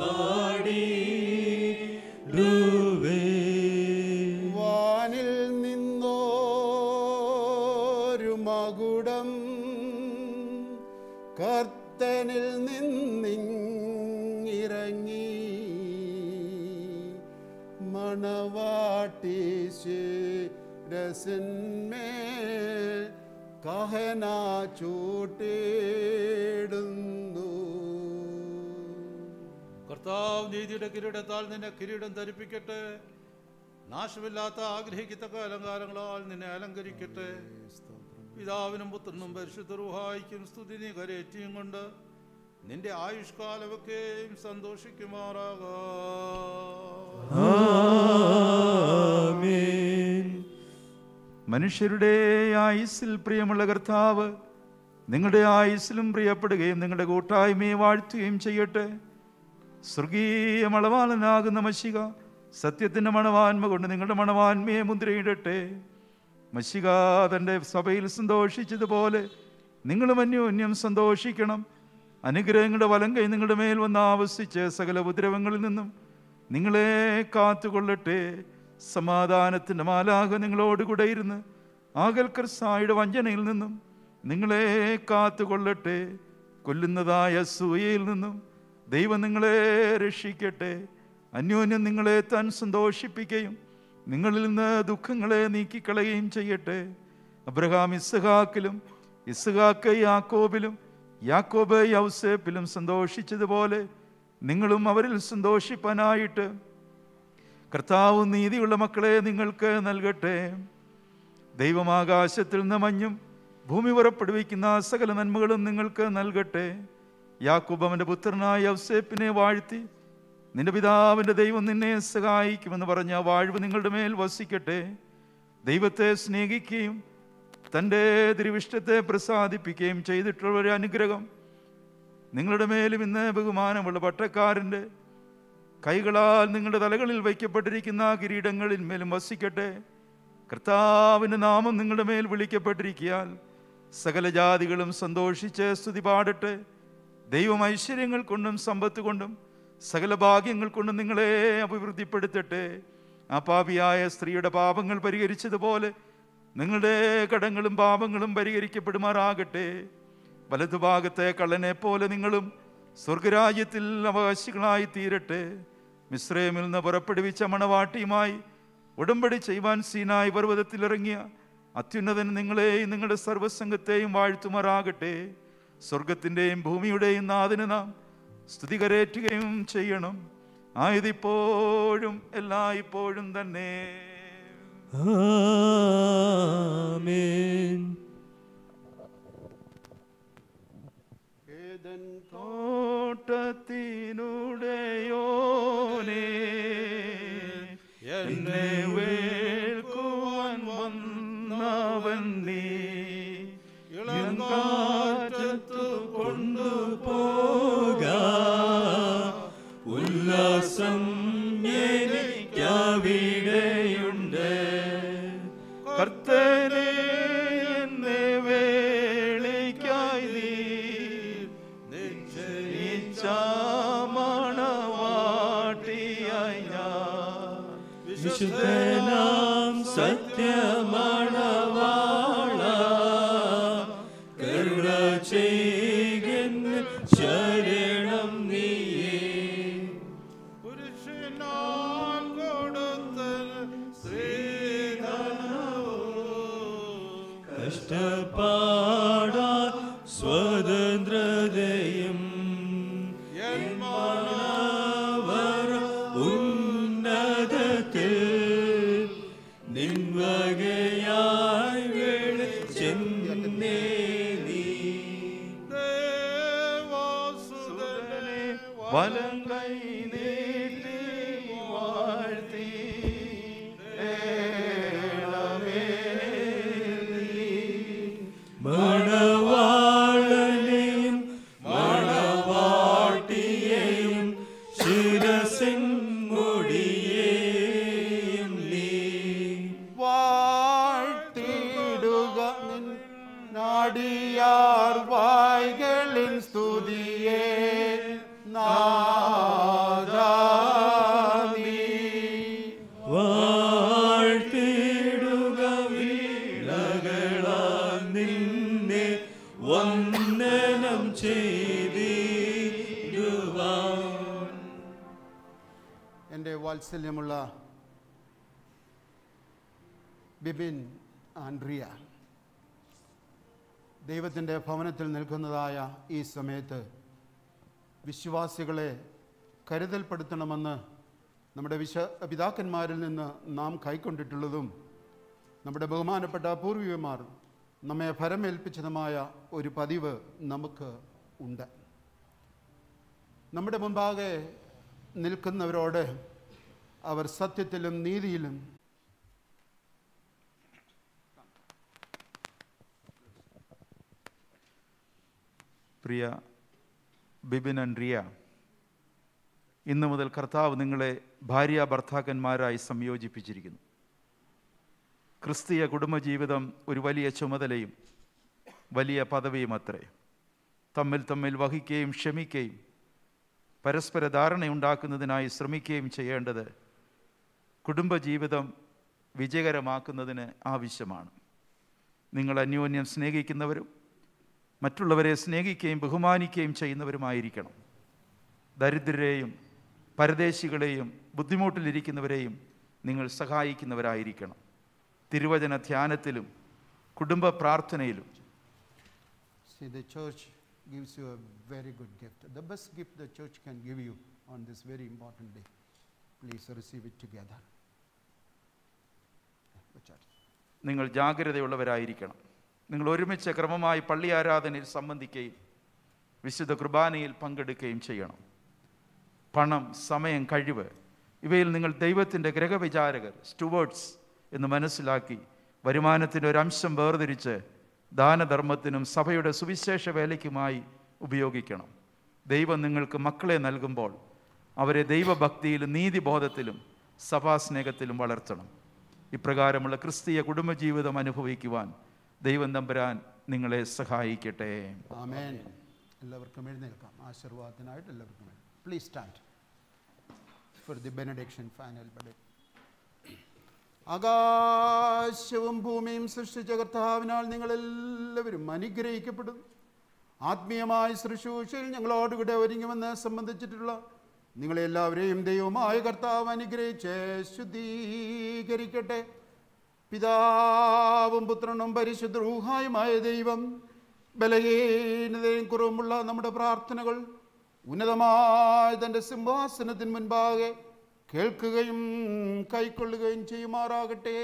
പാടിടുവേ വാനിൽ നിന്നോരു മകുടം കർത്തനിൽ നിന്നിറങ്ങി മണവാട്ടി ശിരസിന്മേ കഹന ചൂട്ടിടുന്നു കർത്താവ് നീതിയുടെ കിരീടത്താൽ നിന്നെ കിരീടം ധരിപ്പിക്കട്ടെ നാശമില്ലാത്ത ആഗ്രഹിക്കത്തക്ക അലങ്കാരങ്ങളാൽ നിന്നെ അലങ്കരിക്കട്ടെ പിതാവിനും പുത്രനും പരിശുദ്ധ റുഹായിക്കും സ്തുതി നീ കരയേറ്റിയും കൊണ്ട് നിന്റെ ആയുഷ്കാലമൊക്കെയും സന്തോഷിക്കുമാറാകാം ആമേൻ മനുഷ്യരുടെ ആയുസ്സിൽ പ്രിയമുള്ള കർത്താവ് നിങ്ങളുടെ ആയുസ്സിലും പ്രിയപ്പെടുകയും നിങ്ങളുടെ കൂട്ടായ്മയെ വാഴ്ത്തുകയും ചെയ്യട്ടെ സ്വർഗീയ മണവാളനാകുന്ന മഷിക സത്യത്തിൻ്റെ മണവാന്മ കൊണ്ട് നിങ്ങളുടെ മണവാന്മയെ മുദ്രയിടട്ടെ മഷിക തൻ്റെ സഭയിൽ സന്തോഷിച്ചതുപോലെ നിങ്ങളും അന്യോന്യം സന്തോഷിക്കണം അനുഗ്രഹങ്ങളുടെ വലം കൈ നിങ്ങളുടെ മേൽ വന്ന് ആവസിച്ച് സകല ഉപദ്രവങ്ങളിൽ നിന്നും നിങ്ങളെ കാത്തുകൊള്ളട്ടെ സമാധാനത്തിൻ്റെ മാലാഹ നിങ്ങളോടുകൂടെ ഇരുന്ന് ആകൽക്കർ സായുടെ വഞ്ചനയിൽ നിന്നും നിങ്ങളെ കാത്തുകൊള്ളട്ടെ കൊല്ലുന്നതായ സൂയയിൽ നിന്നും ദൈവം നിങ്ങളെ രക്ഷിക്കട്ടെ അന്യോന്യം നിങ്ങളെ താൻ സന്തോഷിപ്പിക്കുകയും നിങ്ങളിൽ നിന്ന് ദുഃഖങ്ങളെ നീക്കിക്കളയുകയും ചെയ്യട്ടെ അബ്രഹാം ഇസ്ഹാക്കിലും ഇസ്ഹാക്ക് യാക്കോബിലും യാക്കോബ് യൗസേപ്പിലും സന്തോഷിച്ചതുപോലെ നിങ്ങളും അവരിൽ സന്തോഷിപ്പാനായിട്ട് കർത്താവ് നീതിയുള്ള മക്കളെ നിങ്ങൾക്ക് നൽകട്ടെ ദൈവമാകാശത്തിൽ നിന്ന് മഞ്ഞും ഭൂമി പുറപ്പെടുവിക്കുന്ന സകല നന്മകളും നിങ്ങൾക്ക് നൽകട്ടെ യാക്കൂബ് അവൻ്റെ പുത്രനായ യൗസേപ്പിനെ വാഴ്ത്തി നിന്റെ പിതാവിൻ്റെ ദൈവം നിന്നെ സഹായിക്കുമെന്ന് പറഞ്ഞ ആ വാഴ്വ് നിങ്ങളുടെ മേൽ വസിക്കട്ടെ ദൈവത്തെ സ്നേഹിക്കുകയും തൻ്റെ തിരുവിഷ്ടത്തെ പ്രസാദിപ്പിക്കുകയും ചെയ്തിട്ടുള്ള ഒരു അനുഗ്രഹം നിങ്ങളുടെ മേലും ഇന്ന് ബഹുമാനമുള്ള പട്ടക്കാരൻ്റെ കൈകളാൽ നിങ്ങളുടെ തലകളിൽ വയ്ക്കപ്പെട്ടിരിക്കുന്ന കിരീടങ്ങളിൽ മേലും വസിക്കട്ടെ കർത്താവിൻ്റെ നാമം നിങ്ങളുടെ മേൽ വിളിക്കപ്പെട്ടിരിക്കിയാൽ സകല ജാതികളും സന്തോഷിച്ച് സ്തുതി പാടട്ടെ ദൈവം ഐശ്വര്യങ്ങൾ കൊണ്ടും സമ്പത്ത് കൊണ്ടും സകല ഭാഗ്യങ്ങൾ കൊണ്ടും നിങ്ങളെ അഭിവൃദ്ധിപ്പെടുത്തട്ടെ ആ പാപിയായ സ്ത്രീയുടെ പാപങ്ങൾ പരിഹരിച്ചതുപോലെ നിങ്ങളുടെ കടങ്ങളും പാപങ്ങളും പരിഹരിക്കപ്പെടുമാറാകട്ടെ വലതുഭാഗത്തെ കള്ളനെ പോലെ നിങ്ങളും സ്വർഗരാജ്യത്തിൽ അവകാശികളായി തീരട്ടെ മിശ്രമിൽ നിന്ന് പുറപ്പെടുവിച്ച മണവാട്ടിയുമായി ഉടമ്പടി ചെയ്യുവാൻ സീനായി പർവ്വതത്തിലിറങ്ങിയ അത്യുന്നതൻ നിങ്ങളെയും നിങ്ങളുടെ സർവ്വസംഘത്തെയും വാഴ്ത്തുമാറാകട്ടെ സ്വർഗത്തിൻ്റെയും ഭൂമിയുടെയും നാഥന് നാം സ്തുതി കരേറ്റുകയും ചെയ്യണം ആയതിപ്പോഴും എല്ലായ്പ്പോഴും തന്നെ ആമേൻ ഏതൻ തോട്ടത്തിനുടയോനേ എന്നെ വേൾക്കുവാൻ വന്നവൻ നീ ഇളങ്കാറ്റത്തു പോക ഉല്ലാസം എനിക്കവിടെയുണ്ട് കർത്തനെ എന്നെ വേളിക്കായി നീ നിശ്ചയിച്ചാമണവാട്ടിയായി ഞാൻ വിശുദ്ധനാം സത്യമണവാള കരുണ ചെയ്യുന്ന ശരണം നീയേ പുരുഷനാൽ കൊടുത്ത സ്ത്രീധനവും കഷ്ടപ്പാടാ സ്വതന്ത്രതയും അവർ ഉന്നതത്തിൽ നിൻവകയായി വിളിച്ചെന്നേ നീ ദേവാസുതനെ വലം കൈ നീട്ടി വാഴ്ത്തി ഏളമേ മണവാളനെയും മണവാട്ടിയെയും ശിരസിൻ മുടിയേയും നീ വാഴ്ത്തിടുക നിൻ നാടിയാർ വായ്കളിൻ സ്തുതിയെ നാദാ നീ. വാഴ്ത്തിടുക വീണകളാൽ നിന്നെ വന്ദനം ചെയ്തിടുവാൻ എൻ്റെ വാത്സല്യമുള്ള ബിബിൻ ആൻഡ്രിയ ദൈവത്തിൻ്റെ ഭവനത്തിൽ നിൽക്കുന്നതായ ഈ സമയത്ത് വിശ്വാസികളെ കരുതൽപ്പെടുത്തണമെന്ന് നമ്മുടെ വിശ പിതാക്കന്മാരിൽ നിന്ന് നാം കൈക്കൊണ്ടിട്ടുള്ളതും നമ്മുടെ ബഹുമാനപ്പെട്ട പൂർവികന്മാർ നമ്മെ ഫരമേൽപ്പിച്ചതുമായ ഒരു പതിവ് നമുക്ക് ഉണ്ട് നമ്മുടെ മുമ്പാകെ നിൽക്കുന്നവരോട് അവർ സത്യത്തിലും നീതിയിലും പ്രിയ ബിബിൻ ആൻഡ് റിയ ഇന്നു മുതൽ കർത്താവ് നിങ്ങളെ ഭാര്യ ഭർത്താക്കന്മാരായി സംയോജിപ്പിച്ചിരിക്കുന്നു ക്രിസ്തീയ കുടുംബജീവിതം ഒരു വലിയ ചുമതലയും വലിയ പദവിയും അത്രേ തമ്മിൽ തമ്മിൽ വഹിക്കുകയും ക്ഷമിക്കുകയും പരസ്പര ധാരണയുണ്ടാക്കുന്നതിനായി ശ്രമിക്കുകയും ചെയ്യേണ്ടത് കുടുംബജീവിതം വിജയകരമാക്കുന്നതിന് ആവശ്യമാണ് നിങ്ങൾ അന്യോന്യം സ്നേഹിക്കുന്നവരും മറ്റുള്ളവരെ സ്നേഹിക്കുകയും ബഹുമാനിക്കുകയും ചെയ്യുന്നവരുമായിരിക്കണം ദരിദ്രരെയും പരദേശികളെയും ബുദ്ധിമുട്ടിലിരിക്കുന്നവരെയും നിങ്ങൾ സഹായിക്കുന്നവരായിരിക്കണം തിരുവചന ധ്യാനത്തിലും കുടുംബ പ്രാർത്ഥനയിലും See, the church gives you a very good gift. The best gift the church can give you on this very important day. Please receive it together. Richard. നിങ്ങൾ ജാഗ്രതയുള്ളവരായിരിക്കണം നിങ്ങൾ ഒരുമിച്ച് ക്രമമായി പള്ളി ആരാധനയിൽ സംബന്ധിക്കുകയും വിശുദ്ധ കുർബാനയിൽ പങ്കെടുക്കുകയും ചെയ്യണം പണം സമയം കഴിവ് ഇവയിൽ നിങ്ങൾ ദൈവത്തിൻ്റെ ഗ്രഹവിചാരകർ സ്റ്റുവേർട്സ് എന്ന് മനസ്സിലാക്കി വരുമാനത്തിൻ്റെ ഒരു അംശം വേർതിരിച്ച് ദാനധർമ്മത്തിനും സഭയുടെ സുവിശേഷ വേലയ്ക്കുമായി ഉപയോഗിക്കണം ദൈവം നിങ്ങൾക്ക് മക്കളെ നൽകുമ്പോൾ അവരെ ദൈവഭക്തിയിലും നീതിബോധത്തിലും സഭാസ്നേഹത്തിലും വളർത്തണം ഇപ്രകാരമുള്ള ക്രിസ്തീയ കുടുംബജീവിതം അനുഭവിക്കുവാൻ ദൈവം തമ്പുരാൻ നിങ്ങളെ സഹായിക്കട്ടെ ആമേൻ എല്ലാവർക്കും എഴുന്നേൽക്കാം ആശീർവാദത്തിനായിട്ട് എല്ലാവർക്കും please stand for the benediction final ബഡറ്റ് ആകാശവും ഭൂമിയും സൃഷ്ടിച്ച കർത്താവിനാൽ നിങ്ങളെല്ലാവരും അനുഗ്രഹിക്കപ്പെടുന്നു ആത്മീയമായ ശുശ്രൂഷയിൽ ഞങ്ങളോടുകൂടെ ഒരുങ്ങുമെന്ന് സംബന്ധിച്ചിട്ടുള്ള നിങ്ങളെല്ലാവരെയും ദൈവമായ കർത്താവ് അനുഗ്രഹിച്ച് ശുദ്ധീകരിക്കട്ടെ പിതാവും പുത്രനും പരിശുദ്ധ റൂഹായുമായ ദൈവം ബലഹീനതയും കുറവുമുള്ള നമ്മുടെ പ്രാർത്ഥനകൾ ഉന്നതമായ തൻ്റെ സിംഹാസനത്തിന് മുൻപാകെ കേൾക്കുകയും കൈക്കൊള്ളുകയും ചെയ്യുമാറാകട്ടെ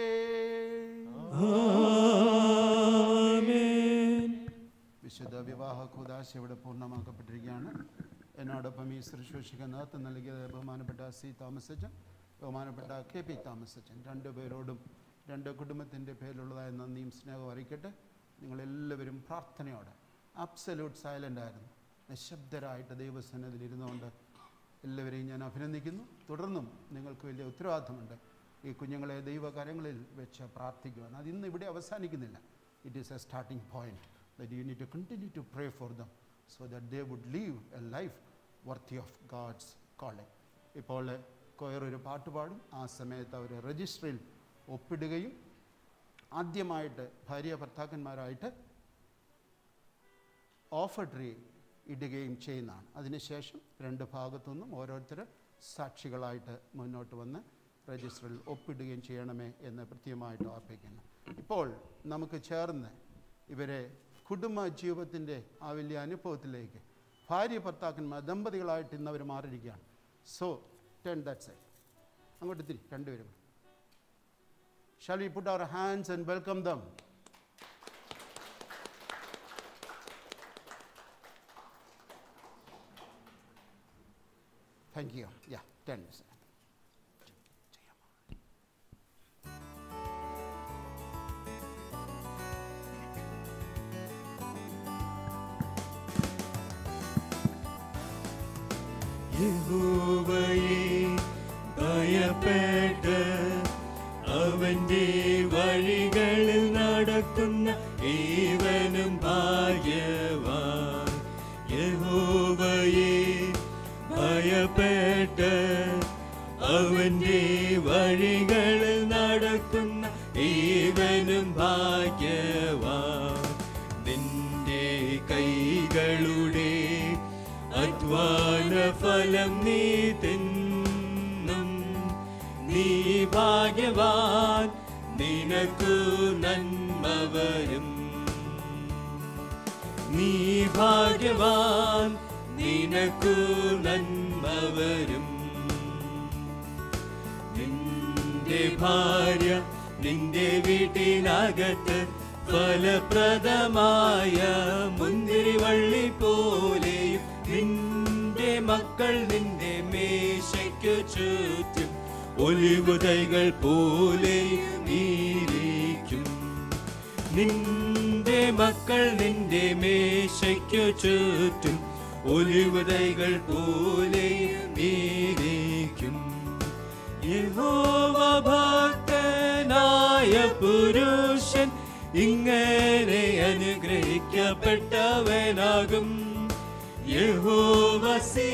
വിശുദ്ധ വിവാഹ കൂതാശ ഇവിടെ പൂർണ്ണമാക്കപ്പെട്ടിരിക്കുകയാണ് എന്നോടൊപ്പം ഈ ശുശ്രൂഷയ്ക്ക് നേതൃത്വം നൽകിയത് ബഹുമാനപ്പെട്ട സി തോമസ് അച്ഛൻ ബഹുമാനപ്പെട്ട കെ പി തോമസ് അച്ഛൻ രണ്ടു പേരോടും രണ്ട് കുടുംബത്തിൻ്റെ പേരിലുള്ളതായ നന്ദിയും സ്നേഹവും അറിയിക്കട്ടെ നിങ്ങളെല്ലാവരും പ്രാർത്ഥനയോടെ അബ്സല്യൂട്ട് സൈലൻ്റ് ആയിരുന്നു നിശബ്ദരായിട്ട് ദൈവസന്നിധിയിൽ ഇരുന്നുകൊണ്ട് എല്ലാവരെയും ഞാൻ അഭിനന്ദിക്കുന്നു തുടർന്നും നിങ്ങൾക്ക് വലിയ ഉത്തരവാദിത്തമുണ്ട് ഈ കുഞ്ഞുങ്ങളെ ദൈവകരങ്ങളിൽ വെച്ച് പ്രാർത്ഥിക്കുവാൻ അത് ഇന്ന് ഇവിടെ അവസാനിക്കുന്നില്ല it is a starting point that you need to continue to pray for them so that they would live a life worthy of God's calling ഇപ്പോൾ കൊയർ ഒരു പാട്ട് പാടും ആ സമയത്ത് അവർ രജിസ്റ്ററിൽ ഒപ്പിടുകയും ആദ്യമായിട്ട് ഭാര്യ ഭർത്താക്കന്മാരായിട്ട് ഓഫർ ട്രീ ഇടുകയും ചെയ്യുന്നതാണ് അതിനുശേഷം രണ്ട് ഭാഗത്തുനിന്നും ഓരോരുത്തർ സാക്ഷികളായിട്ട് മുന്നോട്ട് വന്ന് രജിസ്റ്ററിൽ ഒപ്പിടുകയും ചെയ്യണമേ എന്ന് കൃത്യമായിട്ട് ഓർപ്പിക്കുന്നു ഇപ്പോൾ നമുക്ക് ചേർന്ന് ഇവരെ കുടുംബ ജീവിതത്തിൻ്റെ ആ വലിയ അനുഭവത്തിലേക്ക് ഭാര്യ ഭർത്താക്കന്മാർ ദമ്പതികളായിട്ട് ഇന്ന് അവർ മാറിയിരിക്കുകയാണ് സോ ടെൻ ദാറ്റ് സൈഡ് അങ്ങോട്ട് തിരി രണ്ടുപേരും shall we put our hands and welcome them Thank you. Yeah, 10 minutes. യഹോവയെ ഭയപ്പെട്ട് അവന്റെ വഴികളിൽ നടക്കുന്ന ഏവനും ഭാഗ്യവാൻ യഹോവയെ ഭയപ്പെട്ട് അവന്റെ വഴികളിൽ നടക്കുന്ന ഏവനും ഭാഗ്യവാൻ നിന്റെ കൈകളുടെ അധ്വാന ഫലം നീ തിന്നും നീ ഭാഗ്യവാൻ നിനക്കു നന്മ വരും നീ ഭാഗ്യവാൻ നിനക്കു നന്മ വരും നിന്റെ ഭാര്യ നിന്റെ വീട്ടിനകത്ത് ഫലപ്രദമായ മുന്തിരിവള്ളി പോലെയും നിന്റെ മക്കൾ നിന്റെ മേശയ്ക്കു ചുറ്റും ഒലിവുതൈകൾ പോലെയും നീരിക്കും നിന്റെ മക്കൾ നിന്റെ മേശയ്ക്കു ചുറ്റും ഒലിവുതൈകൾ പോലെയും നീരിക്കും യഹോവ ഭക്തനായ പുരുഷൻ ഇങ്ങനെ അനുഗ്രഹിക്കപ്പെട്ടവനാകും യഹോവ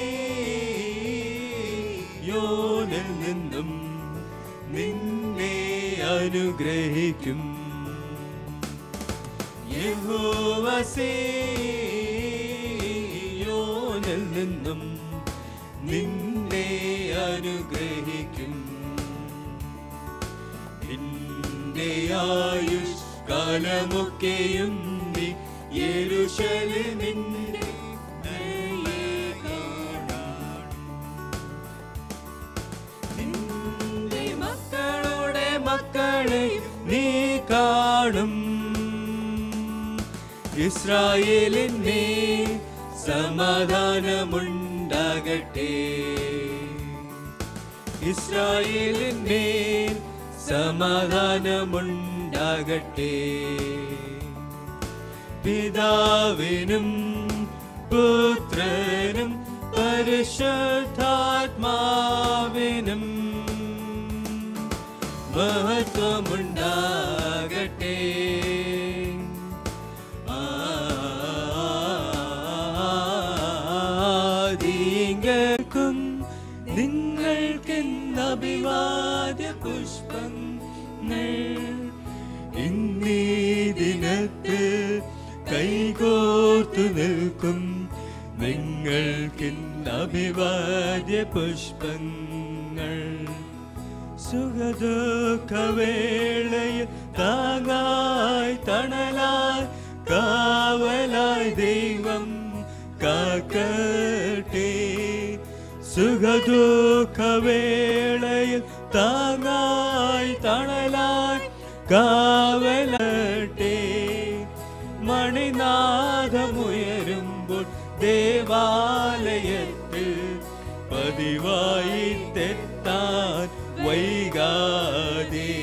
സീയോനിൽ നിന്നും നിന്നെ അനുഗ്രഹിക്കും യഹോവ സീയോനിൽ നിന്നും നിന്നെ അനുഗ്രഹിക്കും നിന്റെ ആയുഷ് കാലമൊക്കെയും നീ യെരൂശലേമിന്റെ ദയയെ കാണും. നിന്റെ മക്കളുടെ മക്കളെ നീ കാണും ഇസ്രായേലിനെ സമാധാനമുണ്ടാകട്ടെ ഇസ്രായേലിനെ സമാധാനമുണ്ടാകട്ടെ പിതാവിനും പുത്രനും പരിശുദ്ധാത്മാവിനും മഹത്വമുണ്ടാകട്ടെ ആദിങ്ങൾക്കും നിങ്ങൾക്കെന്ന അഭിവാദ്യ പുഷ്പങ്ങൾ ഇന്നീ ദിനത്ത് കൈകോർത്തു നിൽക്കും നിങ്ങൾക്കിന്ന് അഭിവാദ്യ പുഷ്പങ്ങൾ സുഖദുഃഖവേളയിൽ താങ്ങായി തണലായി കാവലായി ദൈവം കാക്കട്ടെ സുഖദുഃഖവേളയിൽ താങ്ങായി തണലായി കാവലട്ടെ മണിനാഥമുയരുമ്പോൾ ദേവാലയത്തിൽ പതിവായി തെത്താൻ വൈകാതെ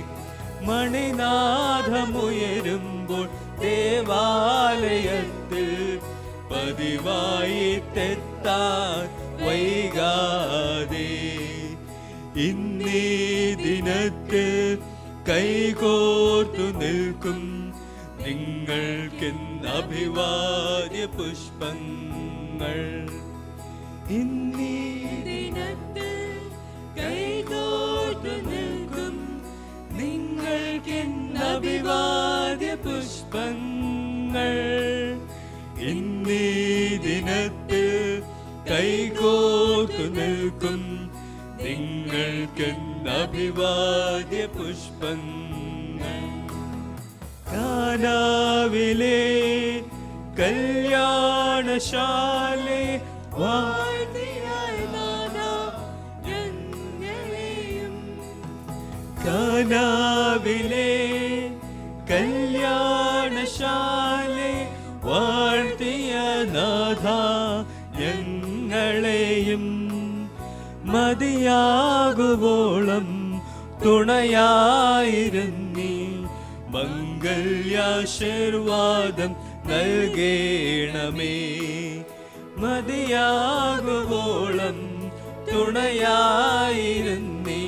മണിനാഥമുയരുമ്പോൾ ദേവാലയത്തിൽ പതിവായി തെത്താൻ വൈകാതെ ഇന്നീ ദിനത്ത് കൈകോർത്തു നിൽക്കും നിങ്ങൾക്കെന്ന് അഭിവാദ്യ പുഷ്പങ്ങൾ ഇന്നീ ദിനത്ത് കൈകോർത്തു നിൽക്കും നിങ്ങൾക്കെന്ന് അഭിവാദ്യ പുഷ്പങ്ങൾ ഇന്നീ ദിനത്ത് കൈകോർത്തു നിൽക്കും നിങ്ങൾക്കെന്ന് അഭിവാദ്യ പുഷ്പങ്ങൾ കാനാവിലെ കല്യാണശാലെ വാഴ്ത്തിയാൽ നാഥാ ഞങ്ങളെയും കാനാവിലെ കല്യാണശാലെ വാഴ്ത്തിയ നാഥ ഞങ്ങളെയും മതിയാകുവോളം തുണയായിരുന്നീ മംഗല്യാശീർവാദം നൽകേണമേ മതിയാകുവോളം തുണയായിരുന്നീ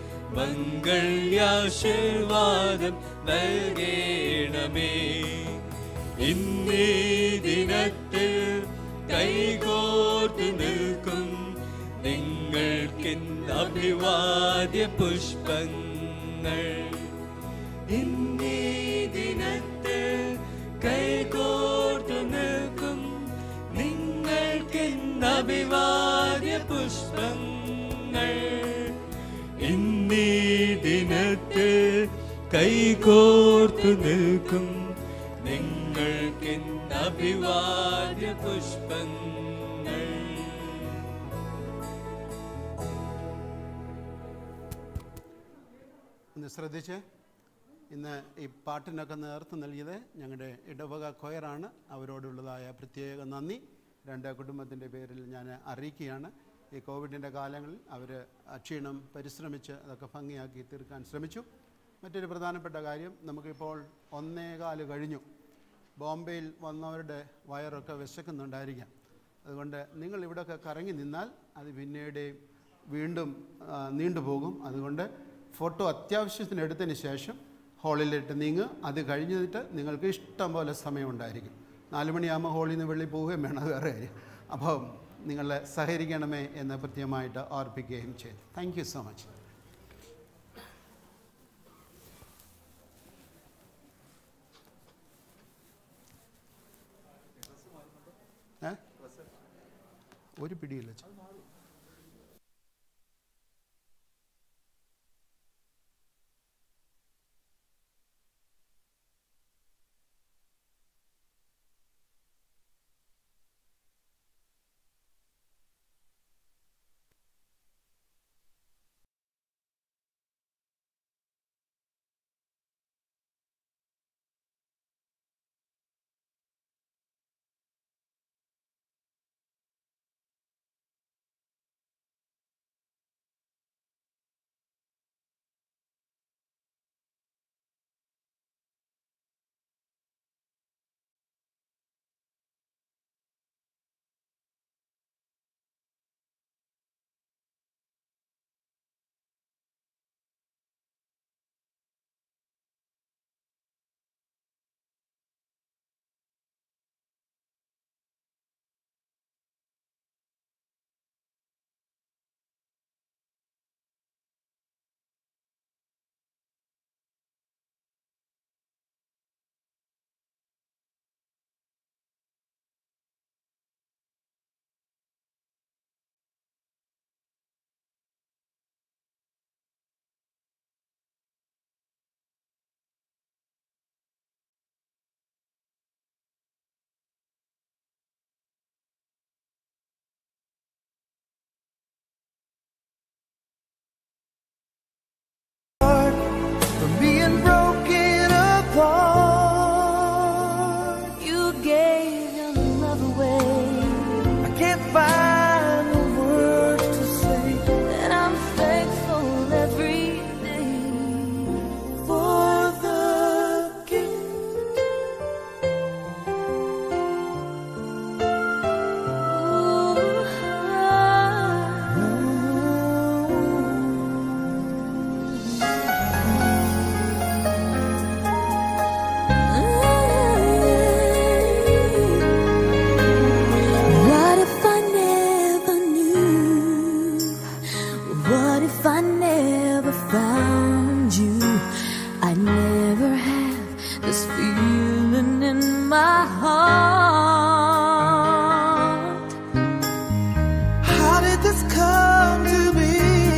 മംഗല്യാശീർവാദം നൽകേണമേ ഇന്നീ ദിനത്തിൽ കൈകോർത്തു നിൽക്കും നിങ്ങൾക്കിന്ന് അഭിവാദ്യ പുഷ്പങ്ങൾ ഇന്നീ ദിനത്ത് കൈകോർത്തു നിൽക്കും നിങ്ങൾക്കിന്ന് അഭിവാദ്യ പുഷ്പങ്ങൾ ഇന്നീ ദിനത്ത് കൈകോർത്തു നിൽക്കും നിങ്ങൾക്കിന്ന് അഭിവാദ്യ പുഷ്പങ്ങൾ ഒന്ന് ശ്രദ്ധിച്ച് ഇന്ന് ഈ പാട്ടിനൊക്കെ നേതൃത്വം നൽകിയത് ഞങ്ങളുടെ ഇടവക കൊയറാണ് അവരോടുള്ളതായ പ്രത്യേക നന്ദി രണ്ട് കുടുംബത്തിൻ്റെ പേരിൽ ഞാൻ അറിയിക്കുകയാണ് ഈ കോവിഡിൻ്റെ കാലങ്ങളിൽ അവർ അക്ഷീണം പരിശ്രമിച്ച് അതൊക്കെ ഭംഗിയാക്കി തീർക്കാൻ ശ്രമിച്ചു മറ്റൊരു പ്രധാനപ്പെട്ട കാര്യം നമുക്കിപ്പോൾ ഒന്നേകാല് കഴിഞ്ഞു ബോംബെയിൽ വന്നവരുടെ വയറൊക്കെ വിശക്കുന്നുണ്ടായിരിക്കാം അതുകൊണ്ട് നിങ്ങൾ ഇവിടെയൊക്കെ കറങ്ങി നിന്നാൽ അത് പിന്നീട് വീണ്ടും ആ, നീണ്ടുപോകും അതുകൊണ്ട് ഫോട്ടോ അത്യാവശ്യത്തിന് എടുത്തതിന് ശേഷം ഹാളിലിട്ട് നീങ്ങുക അത് കഴിഞ്ഞിട്ട് നിങ്ങൾക്ക് ഇഷ്ടം പോലെ സമയമുണ്ടായിരിക്കും നാല് മണിയാകുമ്പോൾ ഹോളിൽ നിന്ന് വെള്ളി പോവുകയും വേണം അത് വേറെ കാര്യം അപ്പം നിങ്ങൾ സഹകരിക്കണമേ എന്ന് കൃത്യമായിട്ട് ഓർപ്പിക്കുകയും ചെയ്തു താങ്ക് യു സോ മച്ച് ഏ ഒരു പിടിയില്ല ചെ. I never have this feeling in my heart. How did this come to be?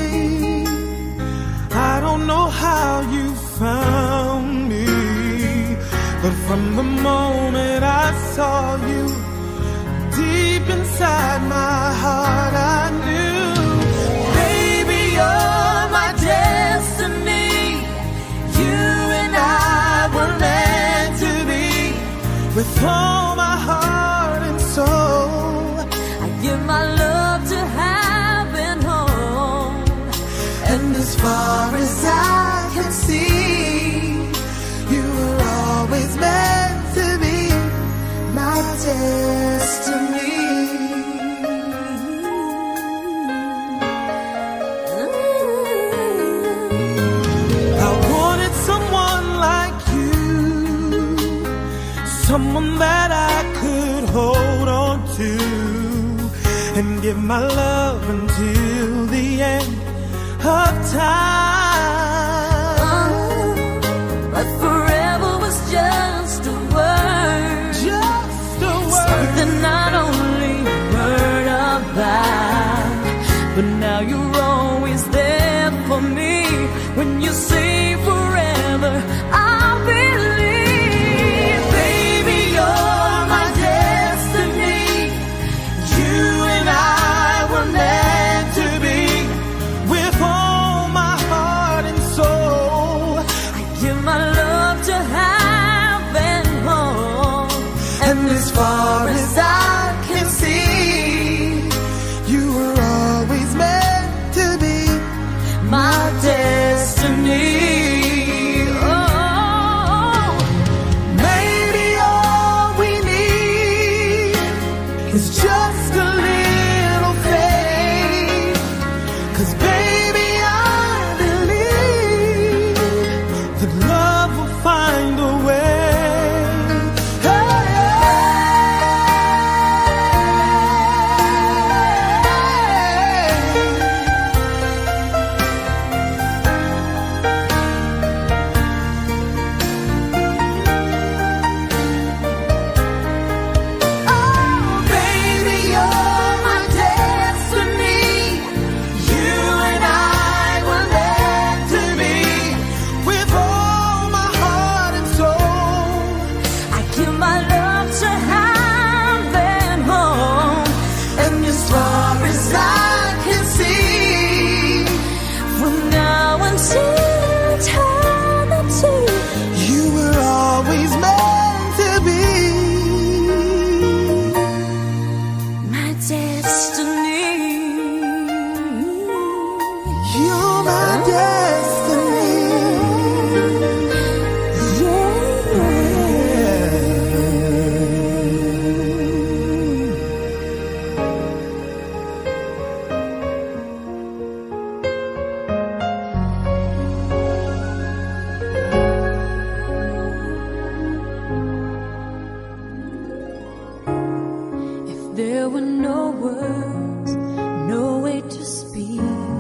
I don't know how you found me, but from the moment I saw you, deep inside my heart, I knew, baby, you're my destiny. You and I were meant to be with all my heart and soul. I give my love to heaven home. And as far as I can see, you were always meant to be my destiny. I wanted someone like you, someone that I could hold on to and give my love until the end of time. But forever was just a word. Just a word. Something not only heard about, but now you're always there for me. When you say forever, I believe, baby, you're my destiny. You and I were meant to be with all my heart and soul. Give my love to heaven home. And as far as I can see, you were always meant to be my destiny. Oh, Maybe all we need is just a little faith. Cause baby, I believe that love will find a way. Hey. Oh, baby, you're my destiny. You and I were meant to be with all my heart and soul. I give my love to heaven home. And as far as I can see, From now until eternity, you were always meant to be. my destiny. You're my destiny. If there were no words, no way to speak,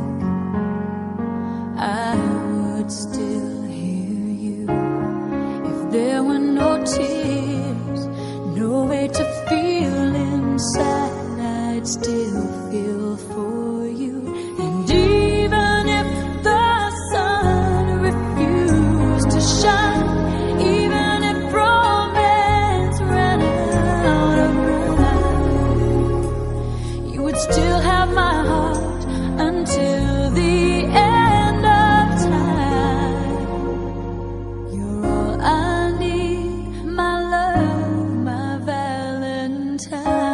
I would still hear you. If there were no tears, no way to feel inside, I'd still feel for you. And even if the sun refused to shine, even if romance ran out of light, you would still have my heart until the end of time. You're all I need, my love, my Valentine.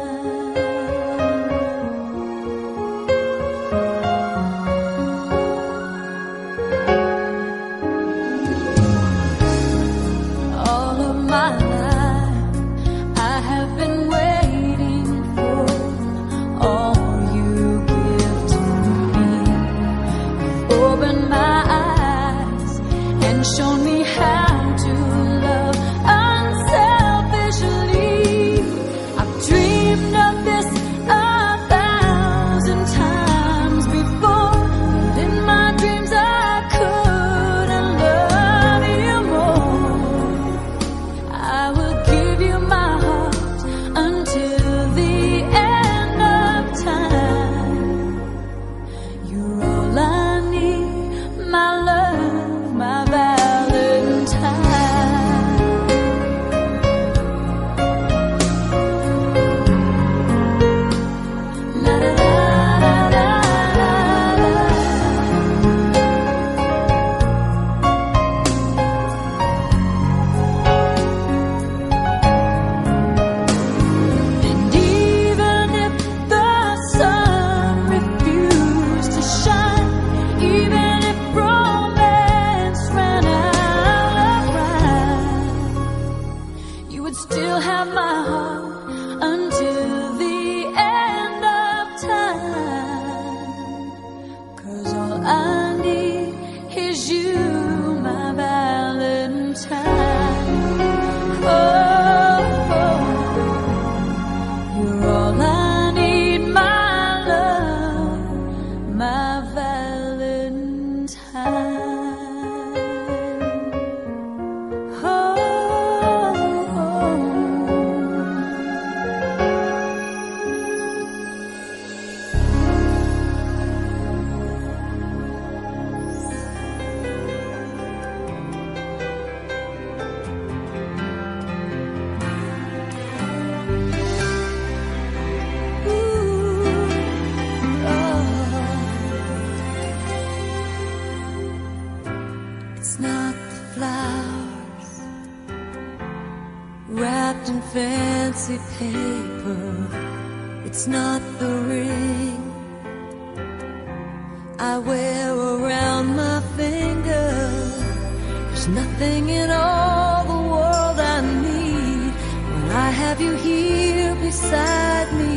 All of my life, I have been waiting for all you give to me. You've opened my eyes and shown me how to love unselfishly. I've dreamed of this a thousand times before, but in my dreams I couldn't love It's not the flowers wrapped in fancy paper. It's not the ring I wear around my finger. There's nothing in all the world I need when I have you here beside me.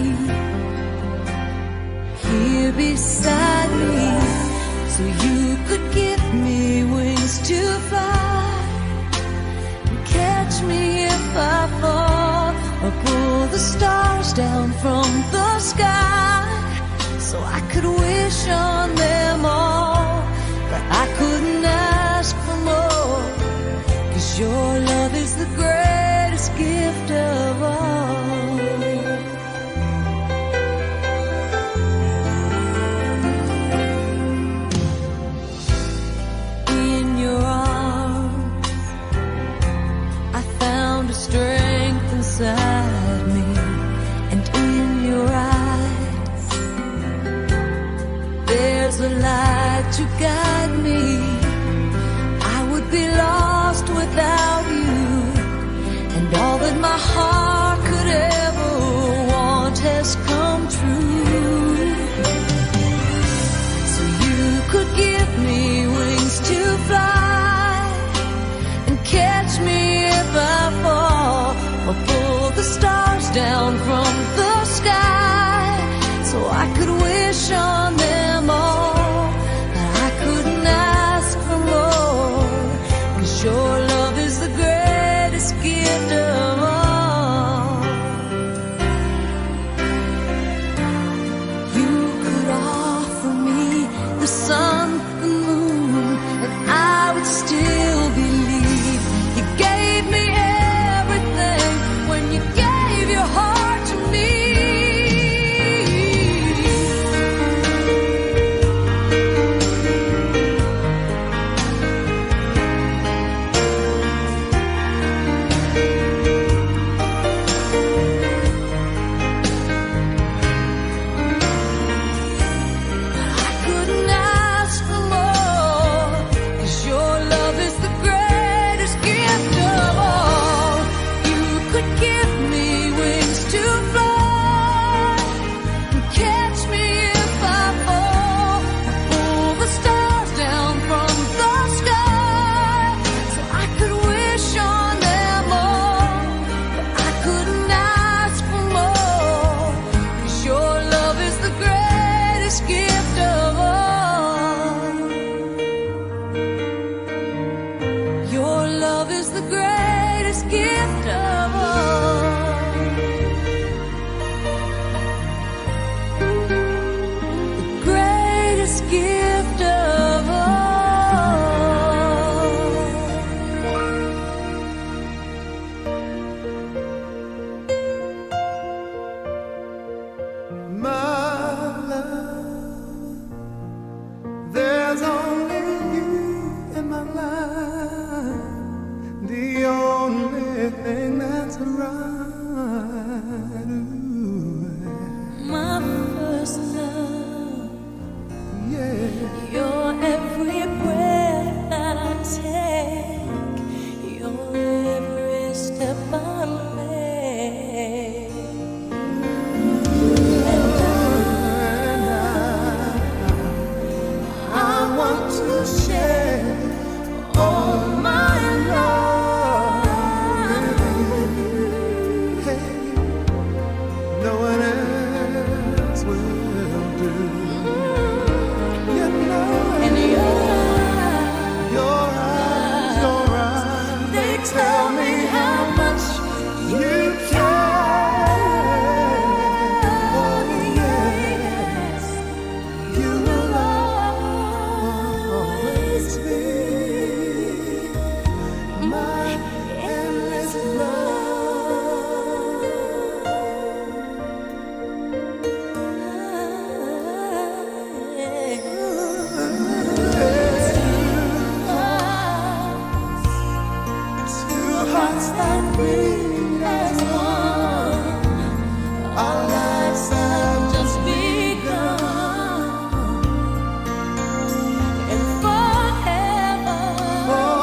Here beside me, so you could give me wings to fly and catch me if I fall or pull the stars down from the sky so I could wish on them all but I couldn't ask for more cause your love is the greatest gift of all in your arms I found a strength inside me and in your eyes there's a light to guide me I would be lost without you and all that my heart could ever want has come true so you could give me wings to fly and catch me if I fall or pull the stars down from the sky so I could wish on them all but I couldn't ask for more cause your love is the greatest gift of all you could offer me the sun, the moon, and I would still believe. You gave me everything when you gave your heart to me. I couldn't ask for more, 'cause your love is the greatest gift of all. You could give me wings to fly and catch me if I fall. Pull the stars down from the sky, so I could wish on them all. But I couldn't ask for more, 'cause your love is the greatest gift of all. Your love is the greatest gift of all. The greatest gift of all. My love, there's only you in my life, the only thing that's right. Ooh, My first love, yeah. your every breath that I take, your every step I make. And I, I want to share all my love. Hey, no one else will do. You know, And your your eyes, your eyes, they tell me how much you care. Oh, yes, you will always be my endless Two hearts that beat as one. Our lives have just begun. And forever, forever.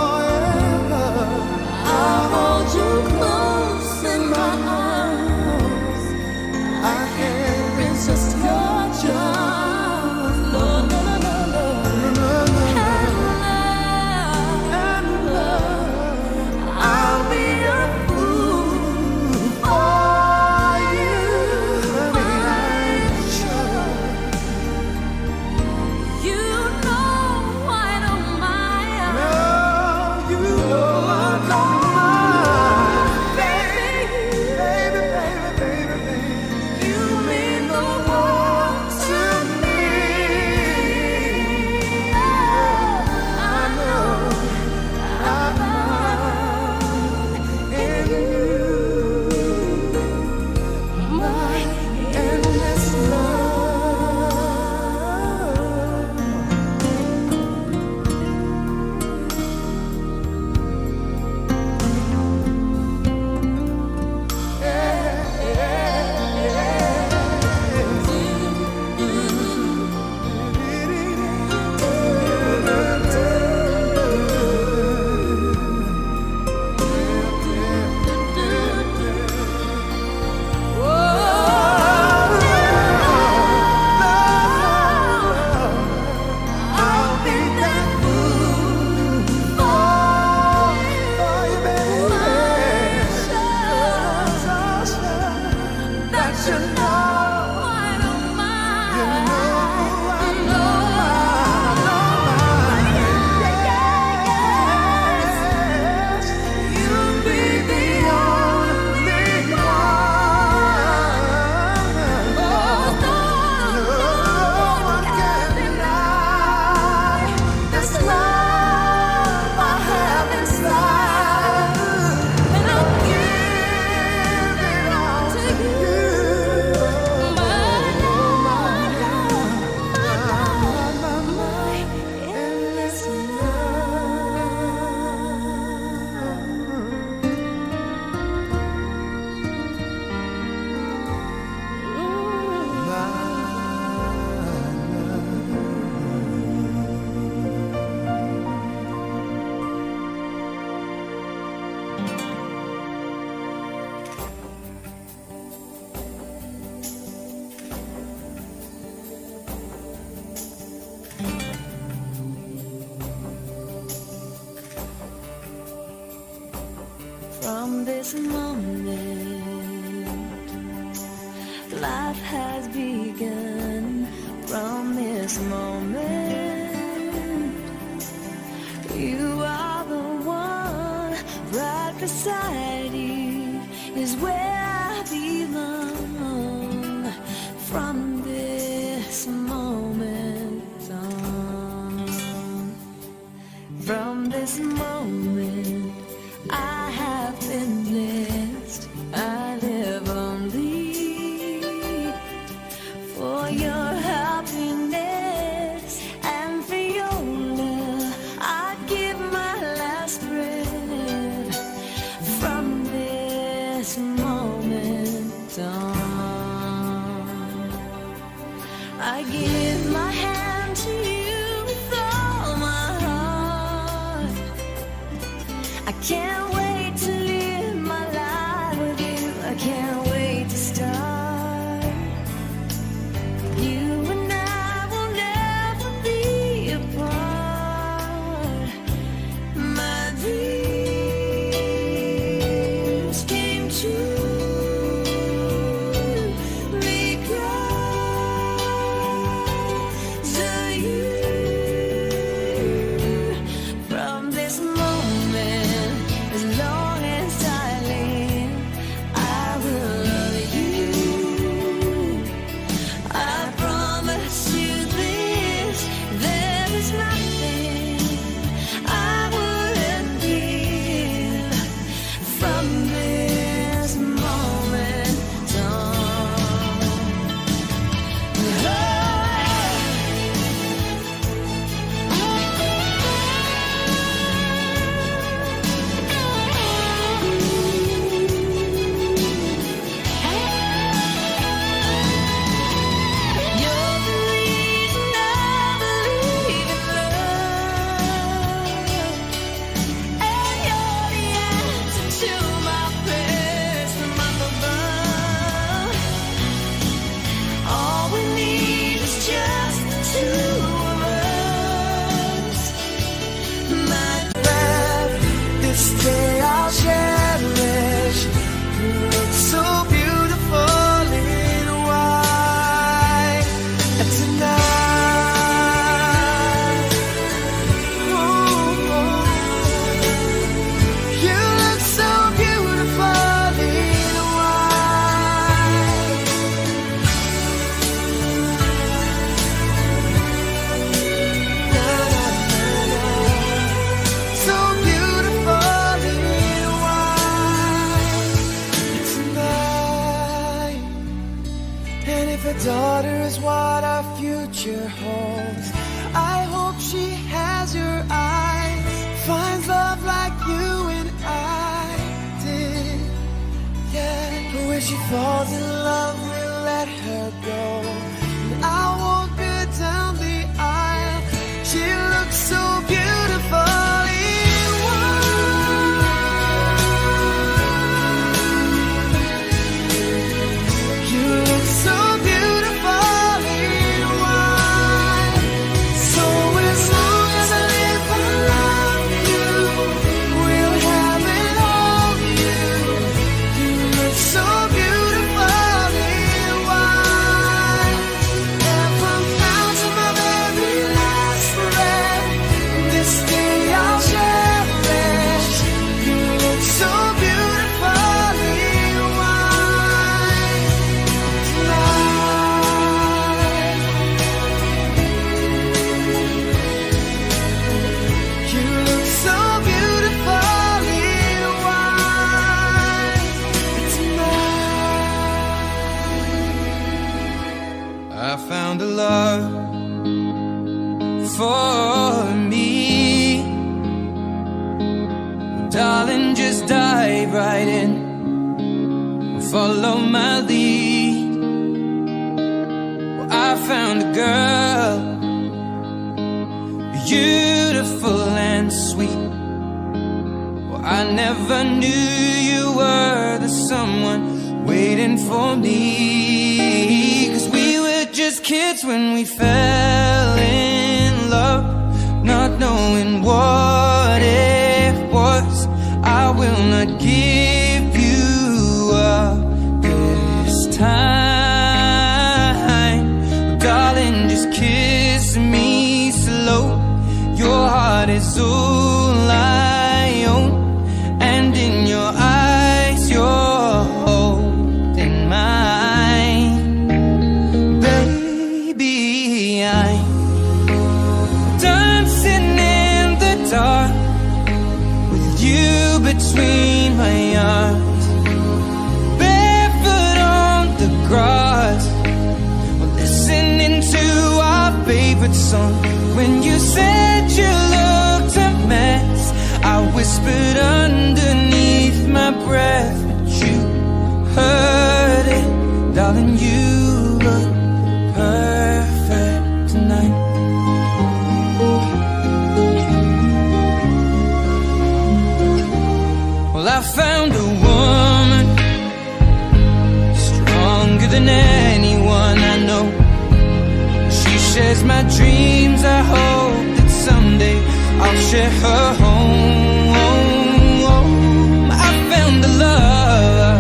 from this moment. Life has begun from this moment. You are the one right beside you is where I belong from this moment on. From this moment, I have been blessed. I live only for your happiness and for your love. I give my last breath from this moment on. I give my hand to you with all my heart. I can't wait to live my life with you. I can't wait to start. You and I will never be apart. My dreams came true because of you. From this moment, as long as I live, I will love you. I promise you this, there is nothing I wouldn't give from this moment on. You're the reason I believe in love, and you're the answer to my prayers from up above. All we need is just the two of us. My that this day I'll cherish. You look so beautiful in white tonight. Oh, you look so beautiful in white. So beautiful in white tonight. And if a daughter is what our future holds, I hope she has your eyes, finds love like you and I did. Yeah, but when she falls in love, we'll let her go. And I won't go down the aisle. She looks so beautiful in white. You look so beautiful in white. So as long as I live, I love you. We'll have it all you. You look so beautiful in white. And from now to my very last breath, this day I'll cherish. You look so beautiful in white tonight. You look so beautiful in white tonight. I found a love for me. Darling, just dive right in. Follow my lead. Well, I found a girl, beautiful and sweet. Well, I never knew you were the someone waiting for me. Cause we were just kids when we fell in love, not knowing what it was. I I will not give you up this time. Darling, just kiss me slow. Your heart is all I own, and in your eyes, you're holding mine. Baby, I'm dancing in the dark with you between my arms, barefoot on the grass, or listening to our favorite song. When you said you looked a mess, I whispered underneath my breath, but you heard it, darling. You look perfect tonight. Well, I found a woman stronger than anyone I know. She shares my dreams. I hope that someday I'll share her home. I found a love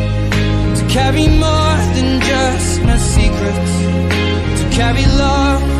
to carry more than just my secrets, to carry love